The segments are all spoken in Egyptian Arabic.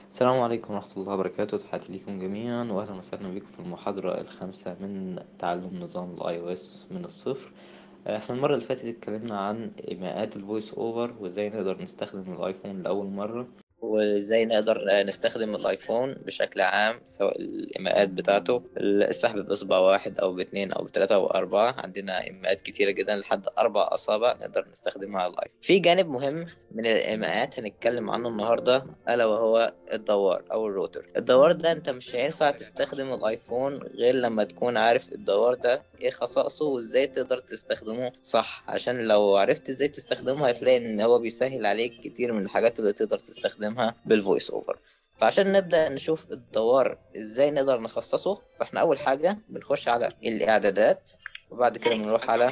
السلام عليكم ورحمة الله وبركاته تحياتي لكم جميعا وأهلا وسهلا بكم في المحاضرة الخامسة من تعلم نظام ال iOS من الصفر احنا المرة اللي فاتت اتكلمنا عن إيماءات الفويس اوفر وازاي نقدر نستخدم الايفون لأول مرة وازاي نقدر نستخدم الايفون بشكل عام سواء الايماءات بتاعته السحب باصبع واحد او باثنين او بثلاثة او اربعة عندنا ايماءات كتيرة جدا لحد اربع اصابع نقدر نستخدمها على الايفون في جانب مهم من الايماءات هنتكلم عنه النهاردة الا وهو الدوار او الروتر الدوار ده انت مش هينفع تستخدم الايفون غير لما تكون عارف الدوار ده ايه خصائصه وازاي تقدر تستخدمه صح عشان لو عرفت ازاي تستخدمه هتلاقي ان هو بيسهل عليك كتير من الحاجات اللي تقدر تستخدمها بالفويس اوفر فعشان نبدأ نشوف الدوار ازاي نقدر نخصصه فاحنا اول حاجة بنخش على الاعدادات وبعد كده بنروح على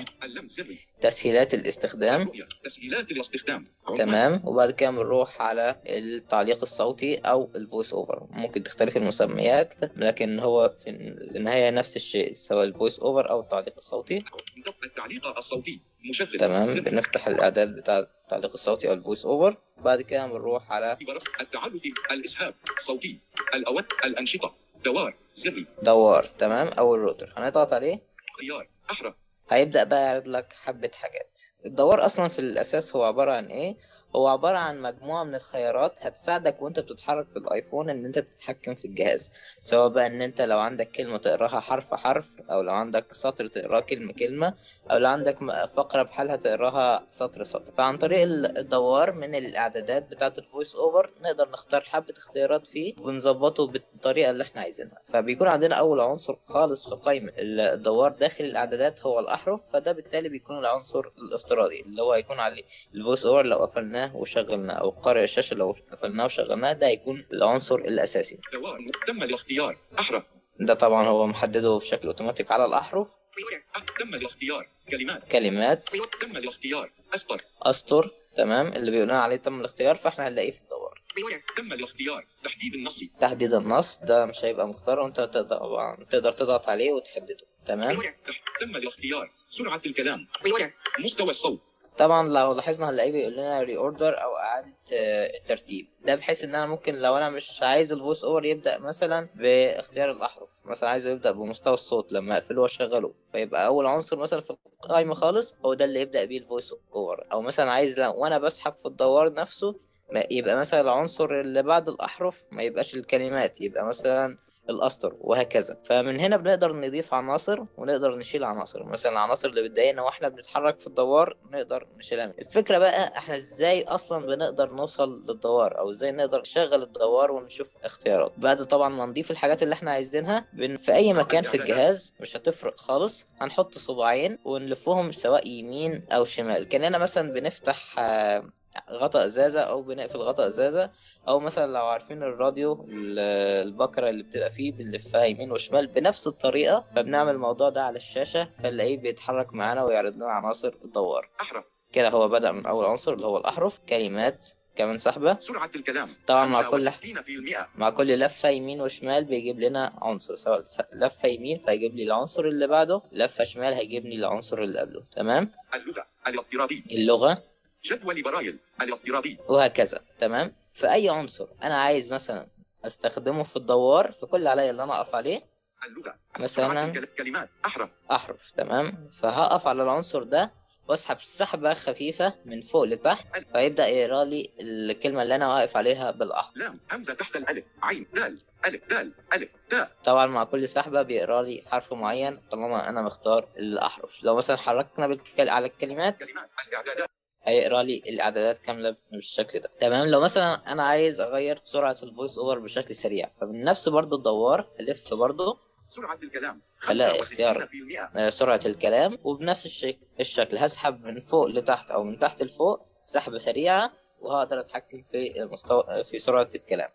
تسهيلات الاستخدام تسهيلات الاستخدام تمام وبعد كده بنروح على التعليق الصوتي او الفويس اوفر ممكن تختلف المسميات لكن هو في النهاية نفس الشيء سواء الفويس اوفر او التعليق الصوتي التعليق الصوتي مشغل تمام زر. بنفتح الاعداد بتاع التعليق الصوتي او الفويس اوفر بعد كده بنروح على التعرف الاسهاب صوتي الاوت الانشطه دوار زري دوار تمام او الروتر هنضغط عليه خيار احرف هيبدأ بقى يعرض لك حبة حاجات الدوار أصلا في الأساس هو عبارة عن إيه؟ هو عبارة عن مجموعة من الخيارات هتساعدك وانت بتتحرك في الايفون ان انت تتحكم في الجهاز سواء بقى ان انت لو عندك كلمة تقراها حرف حرف او لو عندك سطر تقراه كلمة كلمة او لو عندك م- فقرة بحالها تقراها سطر سطر فعن طريق ال- الدوار من الاعدادات بتاعة الفويس اوفر نقدر نختار حبة اختيارات فيه ونظبطه بالطريقة اللي احنا عايزينها فبيكون عندنا اول عنصر خالص في قائمة الدوار داخل الاعدادات هو الاحرف فده بالتالي بيكون العنصر الافتراضي اللي هو هيكون عليه الفويس اوفر لو قفلناه وشغلناه او قارئ الشاشه لو قفلناه وشغلناه ده هيكون العنصر الاساسي دوار تم الاختيار احرف ده طبعا هو محدده بشكل اوتوماتيك على الاحرف تم الاختيار كلمات كلمات تم الاختيار اسطر اسطر تمام اللي بيقول لنا عليه تم الاختيار فاحنا هنلاقيه في الدوار تم الاختيار تحديد النص تحديد النص ده مش هيبقى مختار وانت تقدر طبعا تقدر تضغط عليه وتحدده تمام تحت- تم الاختيار سرعه الكلام مستوى الصوت طبعا لو لاحظنا هنلاقيه بيقول لنا ري اوردر او اعاده آه، الترتيب ده بحيث ان انا ممكن لو انا مش عايز الفويس اوفر يبدا مثلا باختيار الاحرف مثلا عايزه يبدا بمستوى الصوت لما اقفله واشغله فيبقى اول عنصر مثلا في القائمه خالص هو ده اللي يبدا بيه الفويس اوفر او مثلا عايز لو وانا بسحب في الدوار نفسه ما يبقى مثلا العنصر اللي بعد الاحرف ما يبقاش الكلمات يبقى مثلا الاسطر وهكذا فمن هنا بنقدر نضيف عناصر ونقدر نشيل عناصر مثلا العناصر اللي بتضايقنا واحنا بنتحرك في الدوار نقدر نشيلها الفكره بقى احنا ازاي اصلا بنقدر نوصل للدوار او ازاي نقدر نشغل الدوار ونشوف اختيارات بعد طبعا ما نضيف الحاجات اللي احنا عايزينها بن... في اي مكان في الجهاز مش هتفرق خالص هنحط صباعين ونلفهم سواء يمين او شمال كاننا مثلا بنفتح آه، غطا ازازه او بنقفل غطا ازازه او مثلا لو عارفين الراديو ال- البكره اللي بتبقى فيه بنلفها يمين وشمال بنفس الطريقه فبنعمل الموضوع ده على الشاشه فنلاقيه بيتحرك معانا ويعرض لنا عناصر الدوار احرف كده هو بدأ من اول عنصر اللي هو الاحرف كلمات كمان سحبه سرعه الكلام طبعا مع كل 65% مع كل لفه يمين وشمال بيجيب لنا عنصر سواء س- لفه يمين فيجيب لي العنصر اللي بعده لفه شمال هيجيب لي العنصر اللي قبله تمام اللغه الافتراضي اللغه جدول برايل الافتراضي وهكذا تمام فأي عنصر أنا عايز مثلا أستخدمه في الدوار فكل اللي عليا اللي أنا أقف عليه اللغه مثلاً- سرعه الكل- كلمات احرف أحرف تمام فهقف على العنصر ده واسحب سحبة خفيفة من فوق لتحت فيبدأ يقرا لي الكلمة اللي أنا واقف عليها بالأحمر لام همزه تحت الالف عين دال الف دال الف تاء طبعا مع كل سحبة بيقرا لي حرف معين طالما أنا مختار الأحرف لو مثلا حركنا بالكل... على الكلمات كلمات الاعدادات هيقرا لي الاعدادات كامله بالشكل ده تمام لو مثلا انا عايز اغير سرعه الفويس اوفر بشكل سريع فمن نفس برضو الدوار الف برضو سرعه الكلام خليها اختيار. 65% آه، سرعه الكلام وبنفس الشك... الشكل هسحب من فوق لتحت او من تحت لفوق سحبه سريعه وهقدر اتحكم في المستوى في سرعه الكلام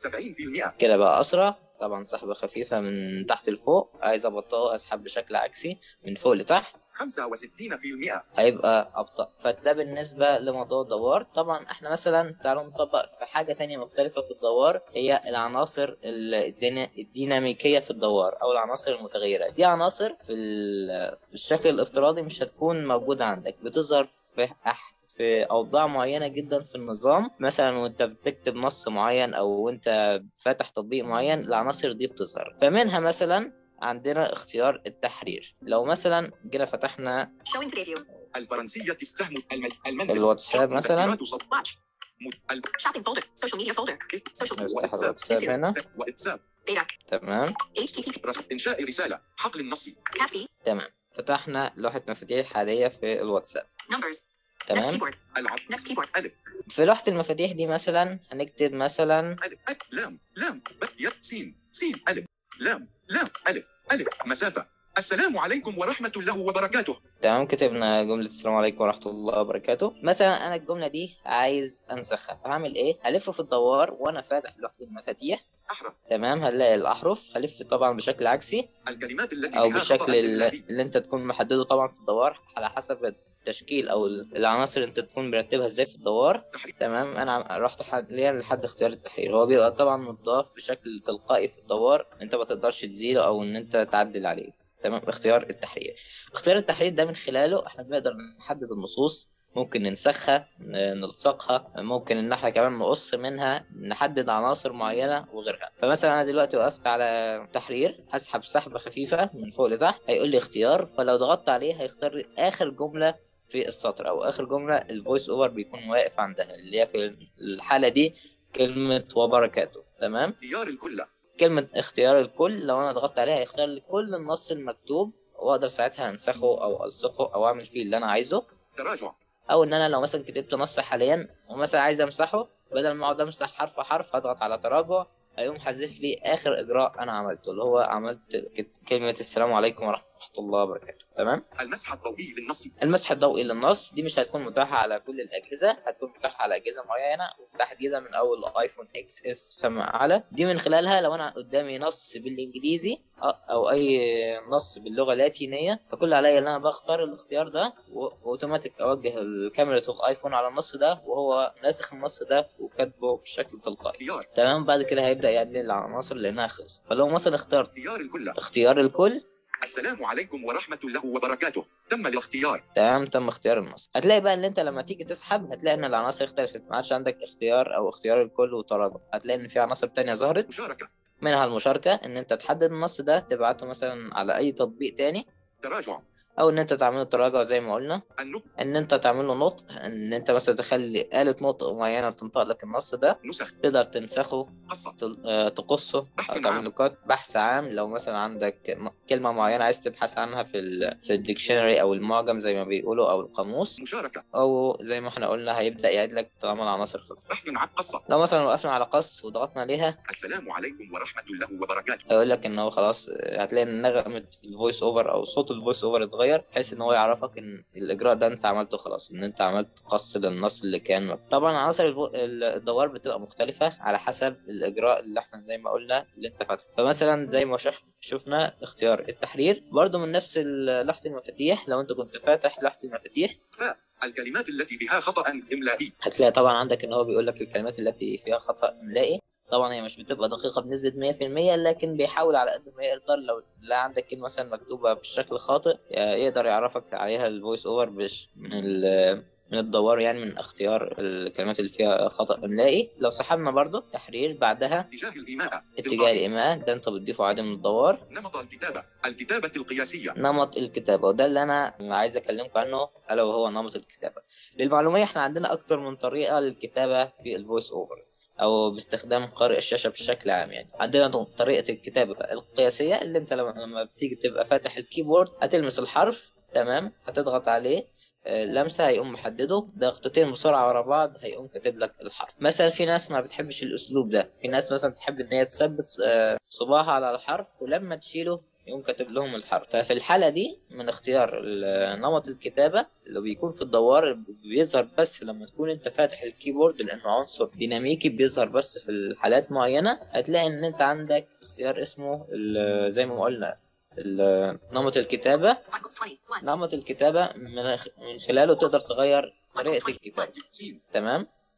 70% كده بقى اسرع طبعا سحبه خفيفه من تحت لفوق عايز ابطئه اسحب بشكل عكسي من فوق لتحت 65% هيبقى أبطأ فده بالنسبة لموضوع الدوار طبعا احنا مثلا تعالوا نطبق في حاجة تانية مختلفة في الدوار هي العناصر الدينا- الديناميكية في الدوار أو العناصر المتغيرة دي عناصر في ال- الشكل الافتراضي مش هتكون موجودة عندك بتظهر في أح في اوضاع معينه جدا في النظام مثلا وانت بتكتب نص معين او وانت فاتح تطبيق معين العناصر دي بتظهر فمنها مثلا عندنا اختيار التحرير لو مثلا جينا فتحنا Showing today view. الفرنسية السهم الم- المنزل الواتساب مثلا مذكرات صوت. Watch. مت- ال- Shopping folder. Social media folder. كيف Social نفتح واتساب الواتساب هنا واتساب data. تمام HTTP. رسم إنشاء رسالة حقل النص Cat fee. تمام فتحنا لوحة مفاتيح عادية في الواتساب Numbers. Next تمام keyboard. العب Next keyboard. ألف في لوحة المفاتيح دي مثلا هنكتب مثلا ألف ألف لام لام ب ي سين سين ألف لام لام ألف ألف مسافة السلام عليكم ورحمة الله وبركاته تمام كتبنا جملة السلام عليكم ورحمة الله وبركاته مثلا أنا الجملة دي عايز أنسخها هعمل إيه؟ هلف في الدوار وأنا فاتح لوحة المفاتيح أحرف تمام هنلاقي الأحرف هلف طبعا بشكل عكسي الكلمات التي أو بها خطأ بالشكل اللي, إملائي. اللي أنت تكون محدده طبعا في الدوار على حسب التشكيل أو العناصر أنت تكون مرتبها إزاي في الدوار تحريف تمام انا عم- رحت حاليا لحد اختيار التحرير هو بيبقى طبعا مضاف بشكل تلقائي في الدوار انت ما تقدرش تزيله او ان انت تعدل عليه تمام اختيار التحرير اختيار التحرير ده من خلاله احنا بنقدر نحدد النصوص ممكن ننسخها ن- نلصقها ممكن ان احنا كمان نقص منها نحدد عناصر معينه وغيرها فمثلا انا دلوقتي وقفت على تحرير هسحب سحبه خفيفه من فوق لتحت هيقول لي اختيار فلو ضغطت عليه هيختار لي اخر جمله في السطر او اخر جمله الفويس اوفر بيكون واقف عندها اللي هي في الحاله دي كلمه وبركاته تمام اختيار الكل كلمه اختيار الكل لو انا ضغطت عليها هيختار لي كل النص المكتوب واقدر ساعتها انسخه او الصقه او اعمل فيه اللي انا عايزه تراجع او ان انا لو مثلا كتبت نص حاليا ومثلا عايز امسحه بدل ما اقعد امسح حرف حرف هضغط على تراجع هيقوم حذف لي اخر اجراء انا عملته اللي هو عملت ك- كلمه السلام عليكم ورحمه الله وبركاته تمام المسح الضوئي للنص المسح الضوئي للنص دي مش هتكون متاحة على كل الأجهزة هتكون متاحة على أجهزة معينة وتحديدا من أول ايفون اكس اس فما أعلى دي من خلالها لو أنا قدامي نص بالإنجليزي أ- أو أي نص باللغة اللاتينية فكل اللي عليا إن أنا بختار الاختيار ده وأوتوماتيك أوجه كاميرا الأيفون على النص ده وهو ناسخ النص ده وكاتبه بشكل تلقائي اختيار تمام بعد كده هيبدأ يعدل العناصر لأنها خلصت فلو مثلا اخترت اختيار الكل اختيار الكل السلام عليكم ورحمة الله وبركاته تم الاختيار تمام تم اختيار النص هتلاقي بقى ان انت لما تيجي تسحب هتلاقي ان العناصر اختلفت ما عادش عندك اختيار او اختيار الكل وتراجع هتلاقي ان في عناصر تانية ظهرت مشاركة منها المشاركة ان انت تحدد النص ده تبعته مثلا على اي تطبيق تاني تراجع او ان انت تعمله تراجع زي ما قلنا النطق ان انت تعمل له نطق ان انت مثلا تخلي آلة نطق معينة تنطق لك النص ده نسخ تقدر تنسخه قصة تل- آه، تقصه بحث او تعمل عام. له كات بحث عام لو مثلا عندك م- كلمة معينة عايز تبحث عنها في ال في الديكشنري او المعجم زي ما بيقولوا او القاموس مشاركة او زي ما احنا قلنا هيبدا يعيد لك طالما العناصر خلصت بحث عن قصة لو مثلا وقفنا على قص وضغطنا عليها السلام عليكم ورحمة الله وبركاته هيقول لك ان هو خلاص آه، هتلاقي ان نغمه الفويس اوفر او صوت الفويس اوفر اتغير بحيث ان هو يعرفك ان الاجراء ده انت عملته خلاص ان انت عملت قص للنص اللي كان مكتوب. طبعا عناصر الفو... الدوار بتبقى مختلفه على حسب الاجراء اللي احنا زي ما قلنا اللي انت فاتحه فمثلا زي ما شح... شفنا اختيار التحرير برضو من نفس ال- لوحه المفاتيح لو انت كنت فاتح لوحه المفاتيح الكلمات التي بها خطأ إملائي هتلاقي طبعا عندك ان هو بيقول لك الكلمات التي فيها خطأ املائي طبعا هي مش بتبقى دقيقة بنسبة 100% لكن بيحاول على قد ما يقدر لو لا عندك كلمة مثلا مكتوبة بشكل خاطئ يقدر يعرفك عليها الفويس اوفر بش من ال من الدوار يعني من اختيار الكلمات اللي فيها خطأ املائي لو سحبنا برضو تحرير بعدها اتجاه الإيماء اتجاه تلقائي. الإيماء ده انت بتضيفه عادي من الدوار نمط الكتابة الكتابة القياسية نمط الكتابة وده اللي أنا عايز أكلمكم عنه ألا وهو نمط الكتابة للمعلومية إحنا عندنا أكثر من طريقة للكتابة في الفويس أوفر أو باستخدام قارئ الشاشة بشكل عام يعني عندنا طريقة الكتابة القياسية اللي أنت لما لما بتيجي تبقى فاتح الكيبورد هتلمس الحرف تمام هتضغط عليه آه، لمسة هيقوم محدده ضغطتين بسرعة ورا بعض هيقوم كاتب لك الحرف مثلا في ناس ما بتحبش الأسلوب ده في ناس مثلا تحب إن هي تثبت آه، صباعها على الحرف ولما تشيله يقوم كاتب لهم الحرف ففي الحالة دي من اختيار ال- نمط الكتابة اللي بيكون في الدوار بيظهر بس لما تكون انت فاتح الكيبورد لانه عنصر ديناميكي بيظهر بس في الحالات معينة هتلاقي ان انت عندك اختيار اسمه ال- زي ما قلنا ال- نمط الكتابة Equals 20. 1. نمط الكتابة من من خلاله تقدر تغير طريقة الكتابة سين تمام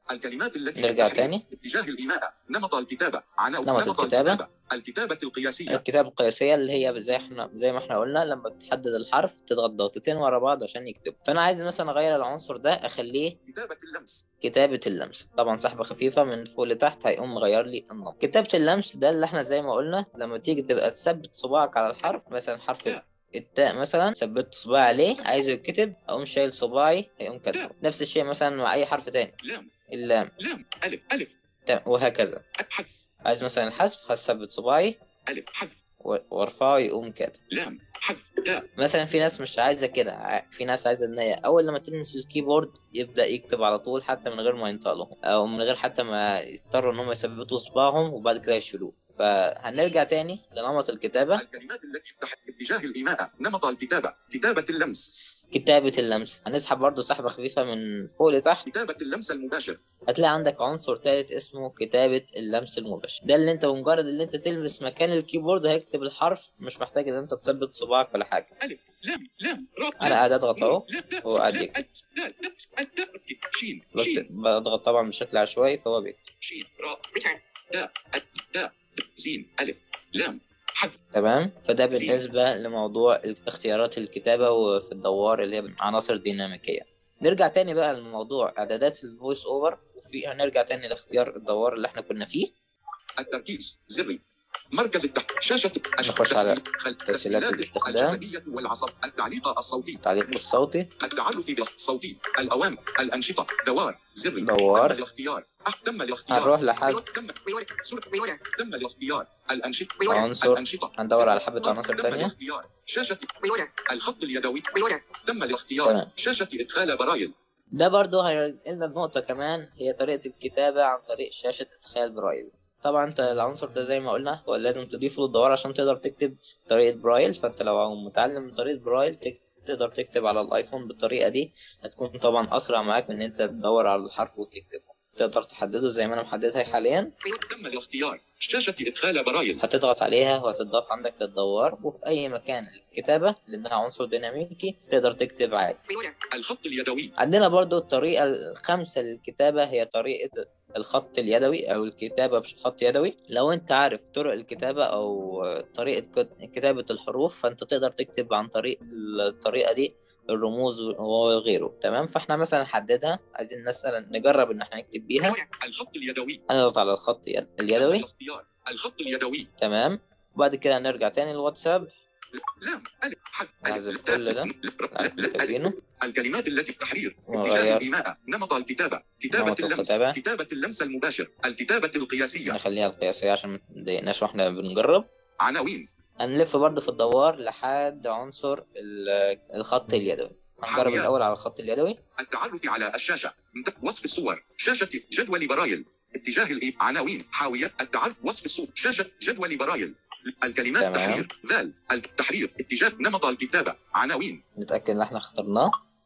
الكلمات التي نرجع تحرير. تاني. اتجاه الإيماء نمط الكتابة عناوين نمط الكتابة. الكتابة القياسية الكتابة القياسية اللي هي زي احنا زي ما احنا قلنا لما بتحدد الحرف تضغط ضغطتين ورا بعض عشان يكتب فانا عايز مثلا اغير العنصر ده اخليه كتابة اللمس كتابة اللمس طبعا سحبة خفيفة من فوق لتحت هيقوم مغير لي النمط كتابة اللمس ده اللي احنا زي ما قلنا لما تيجي تبقى تثبت صباعك على الحرف مثلا حرف تاء. التاء مثلا ثبت صباعي عليه عايزه يتكتب اقوم شايل صباعي هيقوم كاتبه تاء. نفس الشيء مثلا مع اي حرف تاني لام اللام لام ألف ألف تمام وهكذا حذف عايز مثلا الحذف هثبت صباعي ألف حذف و- وارفعه يقوم كاتب لام حذف تاء مثلا في ناس مش عايزه كده ع- في ناس عايزه ان هي اول لما تلمس الكيبورد يبدا يكتب على طول حتى من غير ما ينطق لهم او من غير حتى ما يضطروا ان هم يثبتوا صباعهم وبعد كده يشيلوه فهنرجع تاني لنمط الكتابه الكلمات التي تحت اتجاه الإيماء نمط الكتابة كتابة اللمس كتابه اللمس هنسحب برضو سحبه خفيفه من فوق لتحت كتابة اللمس المباشر هتلاقي عندك عنصر تالت اسمه كتابة اللمس المباشر ده اللي انت بمجرد اللي انت تلمس مكان الكيبورد هيكتب الحرف مش محتاج ان انت تثبت صباعك ولا حاجة ألف لام لام راء انا قاعد اضغط اهو لام تاء هو قاعد لام يكتب. ألف دال ألف التاء شين بكت- شين بضغط طبعا بشكل عشوائي فهو بيكتب شين راء Return. تاء أت تاء سين ألف لام حذف تمام فده زين. بالنسبة لموضوع اختيارات الكتابة وفي الدوار اللي هي عناصر ديناميكية نرجع تاني بقى لموضوع اعدادات الفويس اوفر وفي هنرجع تاني لاختيار الدوار اللي احنا كنا فيه التركيز زري مركز التحت شاشة نخش على تسجيل- خل- تسجيلات تسجيلات الاستخدام. الجسدية والعصب التعليق الصوتي التعليق الصوتي التعرف بالصوتي الأوامر الأنشطة دوار زري دوار. تم الاختيار أح تم الاختيار هنروح لحد تم Reorder. سرعة Reorder. تم الاختيار الأنشطة Reorder. عنصر الأنشطة هندور على زر. حبة تم عناصر تانية الاختيار شاشة Reorder. الخط اليدوي Reorder. تم الاختيار تمام. شاشة إدخال برايل ده برضه هينقلنا لنقطة كمان هي طريقة الكتابة عن طريق شاشة إدخال برايل طبعا انت العنصر ده زي ما قلنا هو لازم تضيفه للدوار عشان تقدر تكتب طريقة برايل فانت لو متعلم طريقة برايل تك... تقدر تكتب على الايفون بالطريقة دي هتكون طبعا اسرع معاك من ان انت تدور على الحرف وتكتبه تقدر تحدده زي ما انا محددها حاليا تم الاختيار شاشة إدخال برايل هتضغط عليها وهتضاف عندك للدوار وفي اي مكان الكتابة لانها عنصر ديناميكي تقدر تكتب عادي Reorder. الخط اليدوي عندنا برضو الطريقة الخامسة للكتابة هي طريقة الخط اليدوي أو الكتابة بخط يدوي لو أنت عارف طرق الكتابة أو طريقة كت- كتابة الحروف فأنت تقدر تكتب عن طريق الطريقة دي الرموز وغيره تمام فاحنا مثلا نحددها عايزين مثلا نجرب ان احنا نكتب بيها Reorder. الخط اليدوي هنضغط على الخط يد- تم اليدوي الاختيار الخط اليدوي تمام وبعد كده نرجع تاني للواتساب لام ألف حرف نحذف ألف كل ده. تاء، اللي ألف كاتبينه الكلمات التي في تحرير وغير. اتجاه الإيماء نمط الكتابة كتابة نمط اللمس الكتابة. كتابة اللمس المباشر الكتابة القياسية نخليها القياسية عشان ما تضايقناش واحنا بنجرب عناوين هنلف برضه في الدوار لحد عنصر ال- الخط اليدوي هنجرب حاويات. الأول على الخط اليدوي التعرف على الشاشة وصف الصور شاشة جدول برايل اتجاه الإيم عناوين حاوية التعرف وصف الصور شاشة جدول برايل الكلمات تمام. تحرير ذال التحرير اتجاه نمط الكتابة عناوين نتأكد إن احنا اخترناه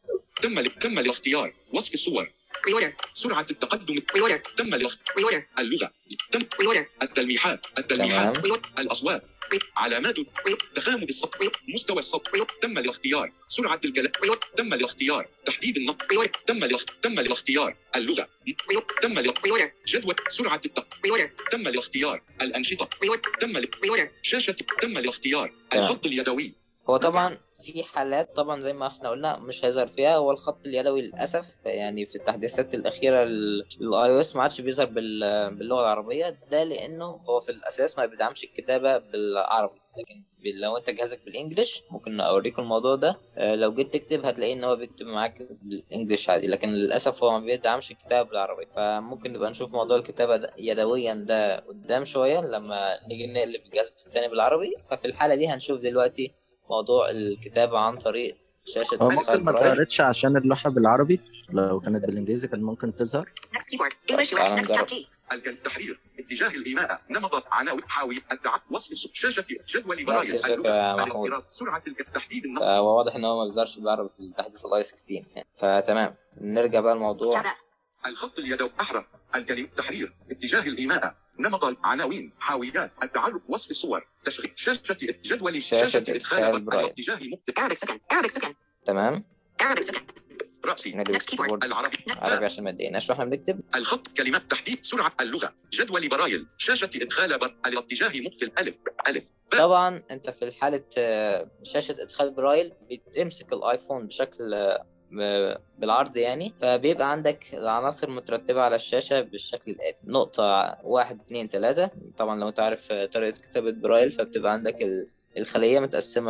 تم ال- تم الاختيار وصف الصور Reorder. سرعة التقدم Reorder. تم الاخت... Reorder. اللغة تم Reorder. التلميحات تمام التلميحات Reorder. الأصوات علامات تخامد الصوت مستوى الصوت تم الاختيار سرعة الكلام تم الاختيار تحديد النطق Reorder. تم الاخت... تم الاختيار اللغة Reorder. تم الاخت... Reorder. جدول سرعة التق Reorder. تم الاختيار الأنشطة Reorder. تم ال... Reorder. شاشة تم الاختيار تمام. الخط اليدوي هو طبعا في حالات طبعا زي ما احنا قلنا مش هيظهر فيها هو الخط اليدوي للأسف يعني في التحديثات الأخيرة للاي او اس ما عادش بيظهر بال- باللغة العربية ده لأنه هو في الأساس ما بيدعمش الكتابة بالعربي لكن بال- لو انت جهازك بالانجلش ممكن اوريكم الموضوع ده آه، لو جيت تكتب هتلاقيه ان هو بيكتب معاك بالانجلش عادي لكن للاسف هو ما بيدعمش الكتابه بالعربي فممكن نبقى نشوف موضوع الكتابه ده يدويا ده قدام شويه لما نيجي نقلب الجهاز التاني بالعربي ففي الحاله دي هنشوف دلوقتي موضوع الكتابه عن طريق شاشه هو إدخال ممكن ما برايل. ظهرتش عشان اللوحة بالعربي لو كانت بالانجليزي كان ممكن تظهر Next keyboard. English US. تعال Next نجرب. tab G. التحرير اتجاه الإيماء نمط عناوين حاوي التعرف وصف الصور شاشة جدول نفس برايل الفكره اللغة يا محمود الاختراق سرعة الك- تحديد النطق فهو واضح ان هو ما بيظهرش بالعربي في التحديث الاي 16 فتمام نرجع بقى الموضوع Tab F. الخط اليدوي أحرف الكلمة تحرير اتجاه الإيماء نمط عناوين حاويات التعرف وصف الصور تشغيل شاشة جدول شاشة شاشة إدخال إدخال برايل. الاتجاه مختلف Arabic second. Arabic second. تمام Arabic second. رأسي نقلب Next keyboard. الكيبورد العربي عربي عشان ما تضايقناش واحنا بنكتب الخط كلمات تحديث سرعة اللغة جدول برايل شاشة إدخال بر الاتجاه مقفل ألف ألف باء طبعا انت في حالة آه، شاشة ادخال برايل بتمسك الايفون بشكل آه، م- بالعرض يعني فبيبقى عندك العناصر مترتبة على الشاشة بالشكل الآتي نقطة واحد اتنين تلاتة طبعا لو انت عارف آه، طريقة كتابة برايل فبتبقى عندك ال- الخلية متقسمة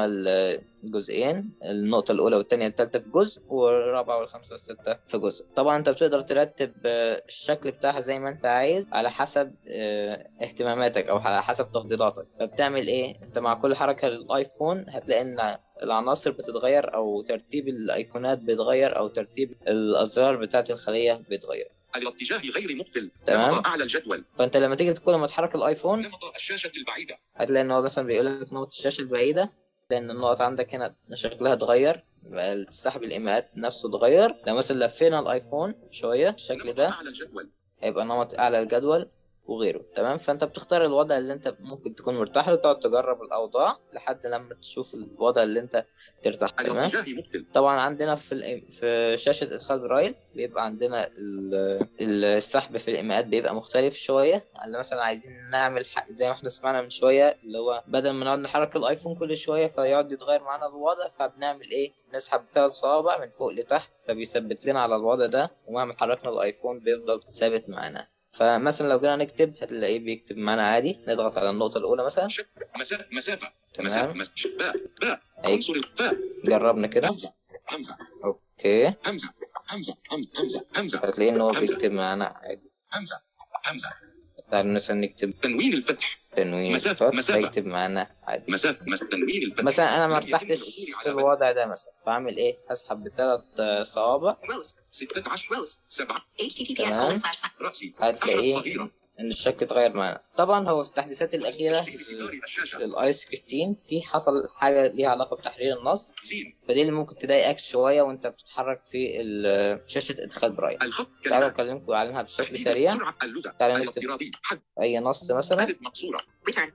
لجزئين النقطة الأولى والتانية والتالتة في جزء والرابعة والخامسة والستة في جزء طبعا انت بتقدر ترتب آه، الشكل بتاعها زي ما انت عايز على حسب آه، اهتماماتك او على حسب تفضيلاتك فبتعمل ايه انت مع كل حركة للايفون هتلاقي ان العناصر بتتغير او ترتيب الايقونات بيتغير او ترتيب الازرار بتاعت الخلية بيتغير الاتجاه غير مقفل تمام. نمط أعلى الجدول فانت لما تيجي كل ما تحرك الايفون نمط الشاشة البعيدة هتلاقي ان هو مثلا بيقول لك نقطة الشاشة البعيدة لان النقط عندك هنا شكلها اتغير سحب الايماءات نفسه اتغير لو مثلا لفينا الايفون شوية الشكل نمط ده أعلى الجدول هيبقى نمط اعلى الجدول وغيره تمام فانت بتختار الوضع اللي انت ممكن تكون مرتاح له تقعد تجرب الاوضاع لحد لما تشوف الوضع اللي انت ترتاح تمام الاتجاه مقفل طبعا عندنا في الإم... في شاشة ادخال برايل بيبقى عندنا ال... ال- السحب في الايماءات بيبقى مختلف شوية اللي مثلا عايزين نعمل ح... زي ما احنا سمعنا من شوية اللي هو بدل ما نقعد نحرك الايفون كل شوية فيقعد يتغير معانا الوضع فبنعمل ايه نسحب ثلاث صوابع من فوق لتحت فبيثبت لنا على الوضع ده ومهما حركنا الايفون بيفضل ثابت معانا فمثلا لو جينا نكتب هتلاقيه بيكتب معانا عادي نضغط على النقطة الأولى مثلا مسافة مسافة تمام. مسافة مس... باء باء أي عنصر الفاء جربنا كده همزة همزة أوكي همزة همزة همزة همزة همزة هتلاقيه إن هو همزة. بيكتب معانا عادي همزة همزة تعالوا مثلا نكتب تنوين الفتح تنوين مسافة- الفتح مسافة. هيكتب معانا عادي مسافة مس... تنوين الفتح مثلا انا ما لم يتم ارتحتش العثور في على الوضع ده مثلا فاعمل ايه هسحب بثلاث صوابع Rows. 16 Rows. 7 HTTPS تمام. colon slash slash. رأسي أحرف هتلاقيه صغيرة ان الشكل اتغير معانا طبعا هو في التحديثات الاخيره تشغيل ستار الشاشة للاي 16 في حصل حاجه ليها علاقه بتحرير النص زين فدي اللي ممكن تضايقك شويه وانت بتتحرك في ال- شاشه ادخال برايل الخط تعالوا كلمات اكلمكم عنها بشكل تحديد سريع سرعة اللغة تعالوا نكتب. الافتراضي حد اي نص مثلا ألف مقصورة Return.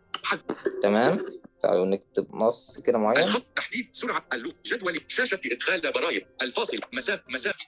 تمام تعالوا نكتب نص كده معين الخط تحديد سرعة اللغة جدول شاشة إدخال برايل الفاصل مسافة مسافة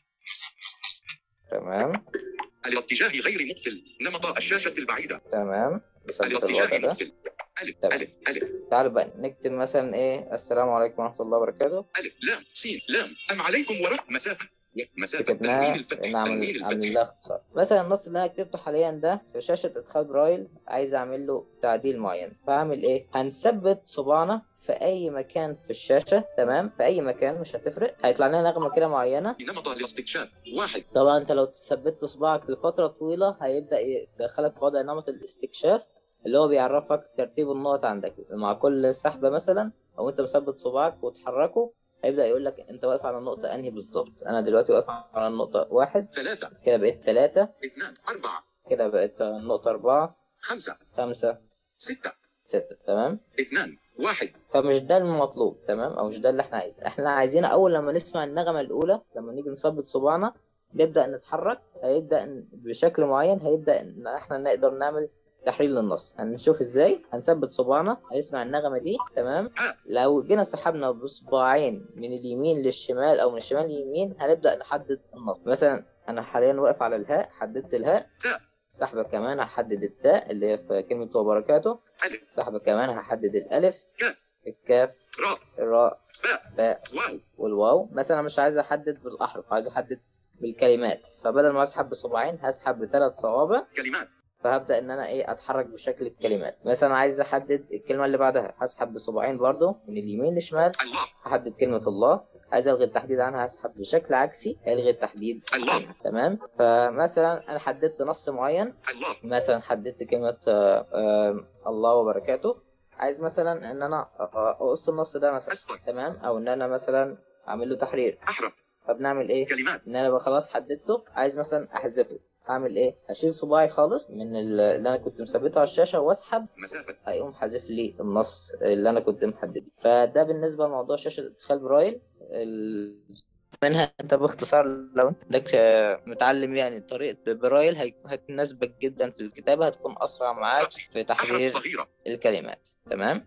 تمام الاتجاه غير مقفل نمط الشاشة البعيدة تمام بثبت الوضع الاتجاه ده مقفل ألف تمام. ألف ألف تعالوا بقى نكتب مثلا ايه السلام عليكم ورحمه الله وبركاته ألف لام سين لام أم عليكم ورق مسافة مسافة كتبناها تنوين الفتح تنوين نعمل عامل الفتح لها اختصار مثلا النص اللي انا كتبته حاليا ده في شاشة ادخال برايل عايز اعمل له تعديل معين فاعمل ايه هنثبت صباعنا في اي مكان في الشاشة تمام في اي مكان مش هتفرق هيطلع لنا نغمة كده معينة نمط الاستكشاف واحد طبعا انت لو ثبت صباعك لفترة طويلة هيبدأ يدخلك في وضع نمط الاستكشاف اللي هو بيعرفك ترتيب النقط عندك مع كل سحبة مثلا او انت مثبت صباعك وتحركه هيبدأ يقول لك انت واقف على النقطة انهي بالظبط انا دلوقتي واقف على النقطة واحد ثلاثة كده بقيت ثلاثة اثنان أربعة كده بقت النقطة أربعة خمسة خمسة ستة ستة تمام اثنان واحد فمش ده المطلوب تمام أو مش ده اللي احنا عايزينه احنا عايزين أول لما نسمع النغمة الأولى لما نيجي نثبت صباعنا نبدأ نتحرك هيبدأ ن- بشكل معين هيبدأ إن احنا نقدر نعمل تحرير للنص هنشوف ازاي هنثبت صباعنا هنسمع النغمة دي تمام لو جينا سحبنا بصباعين من اليمين للشمال او من الشمال لليمين هنبدأ نحدد النص مثلا انا حاليا واقف على الهاء حددت الهاء تاء. سحبة كمان هحدد التاء اللي هي في كلمة وبركاته ألف سحبة كمان هحدد الألف كاف الكاف راء الراء باء باء واو والواو مثلا مش عايز أحدد بالأحرف عايز أحدد بالكلمات فبدل ما أسحب بصباعين هسحب بثلاث صوابع كلمات فهبدأ إن أنا إيه أتحرك بشكل الكلمات مثلا عايز أحدد الكلمة اللي بعدها هسحب بصباعين برضو من اليمين للشمال الله هحدد كلمة الله عايز ألغي التحديد عنها هسحب بشكل عكسي هيلغي التحديد الله. عنها تمام فمثلا أنا حددت نص معين الله مثلا حددت كلمة آه، آه، الله وبركاته عايز مثلا ان انا أ- أ- اقص النص ده مثلا أسطر تمام او ان انا مثلا اعمل له تحرير أحرف فبنعمل ايه كلمات ان انا بقى خلاص حددته عايز مثلا احذفه هعمل ايه هشيل صباعي خالص من ال- اللي انا كنت مثبته على الشاشه واسحب مسافة هيقوم حذف لي النص اللي انا كنت محدده فده بالنسبه لموضوع شاشه ادخال برايل ال... منها انت باختصار لو انت عندك آه، متعلم يعني طريقه برايل هي- هتناسبك جدا في الكتابه هتكون اسرع معاك رأسي في أحرف تحرير صغيرة الكلمات تمام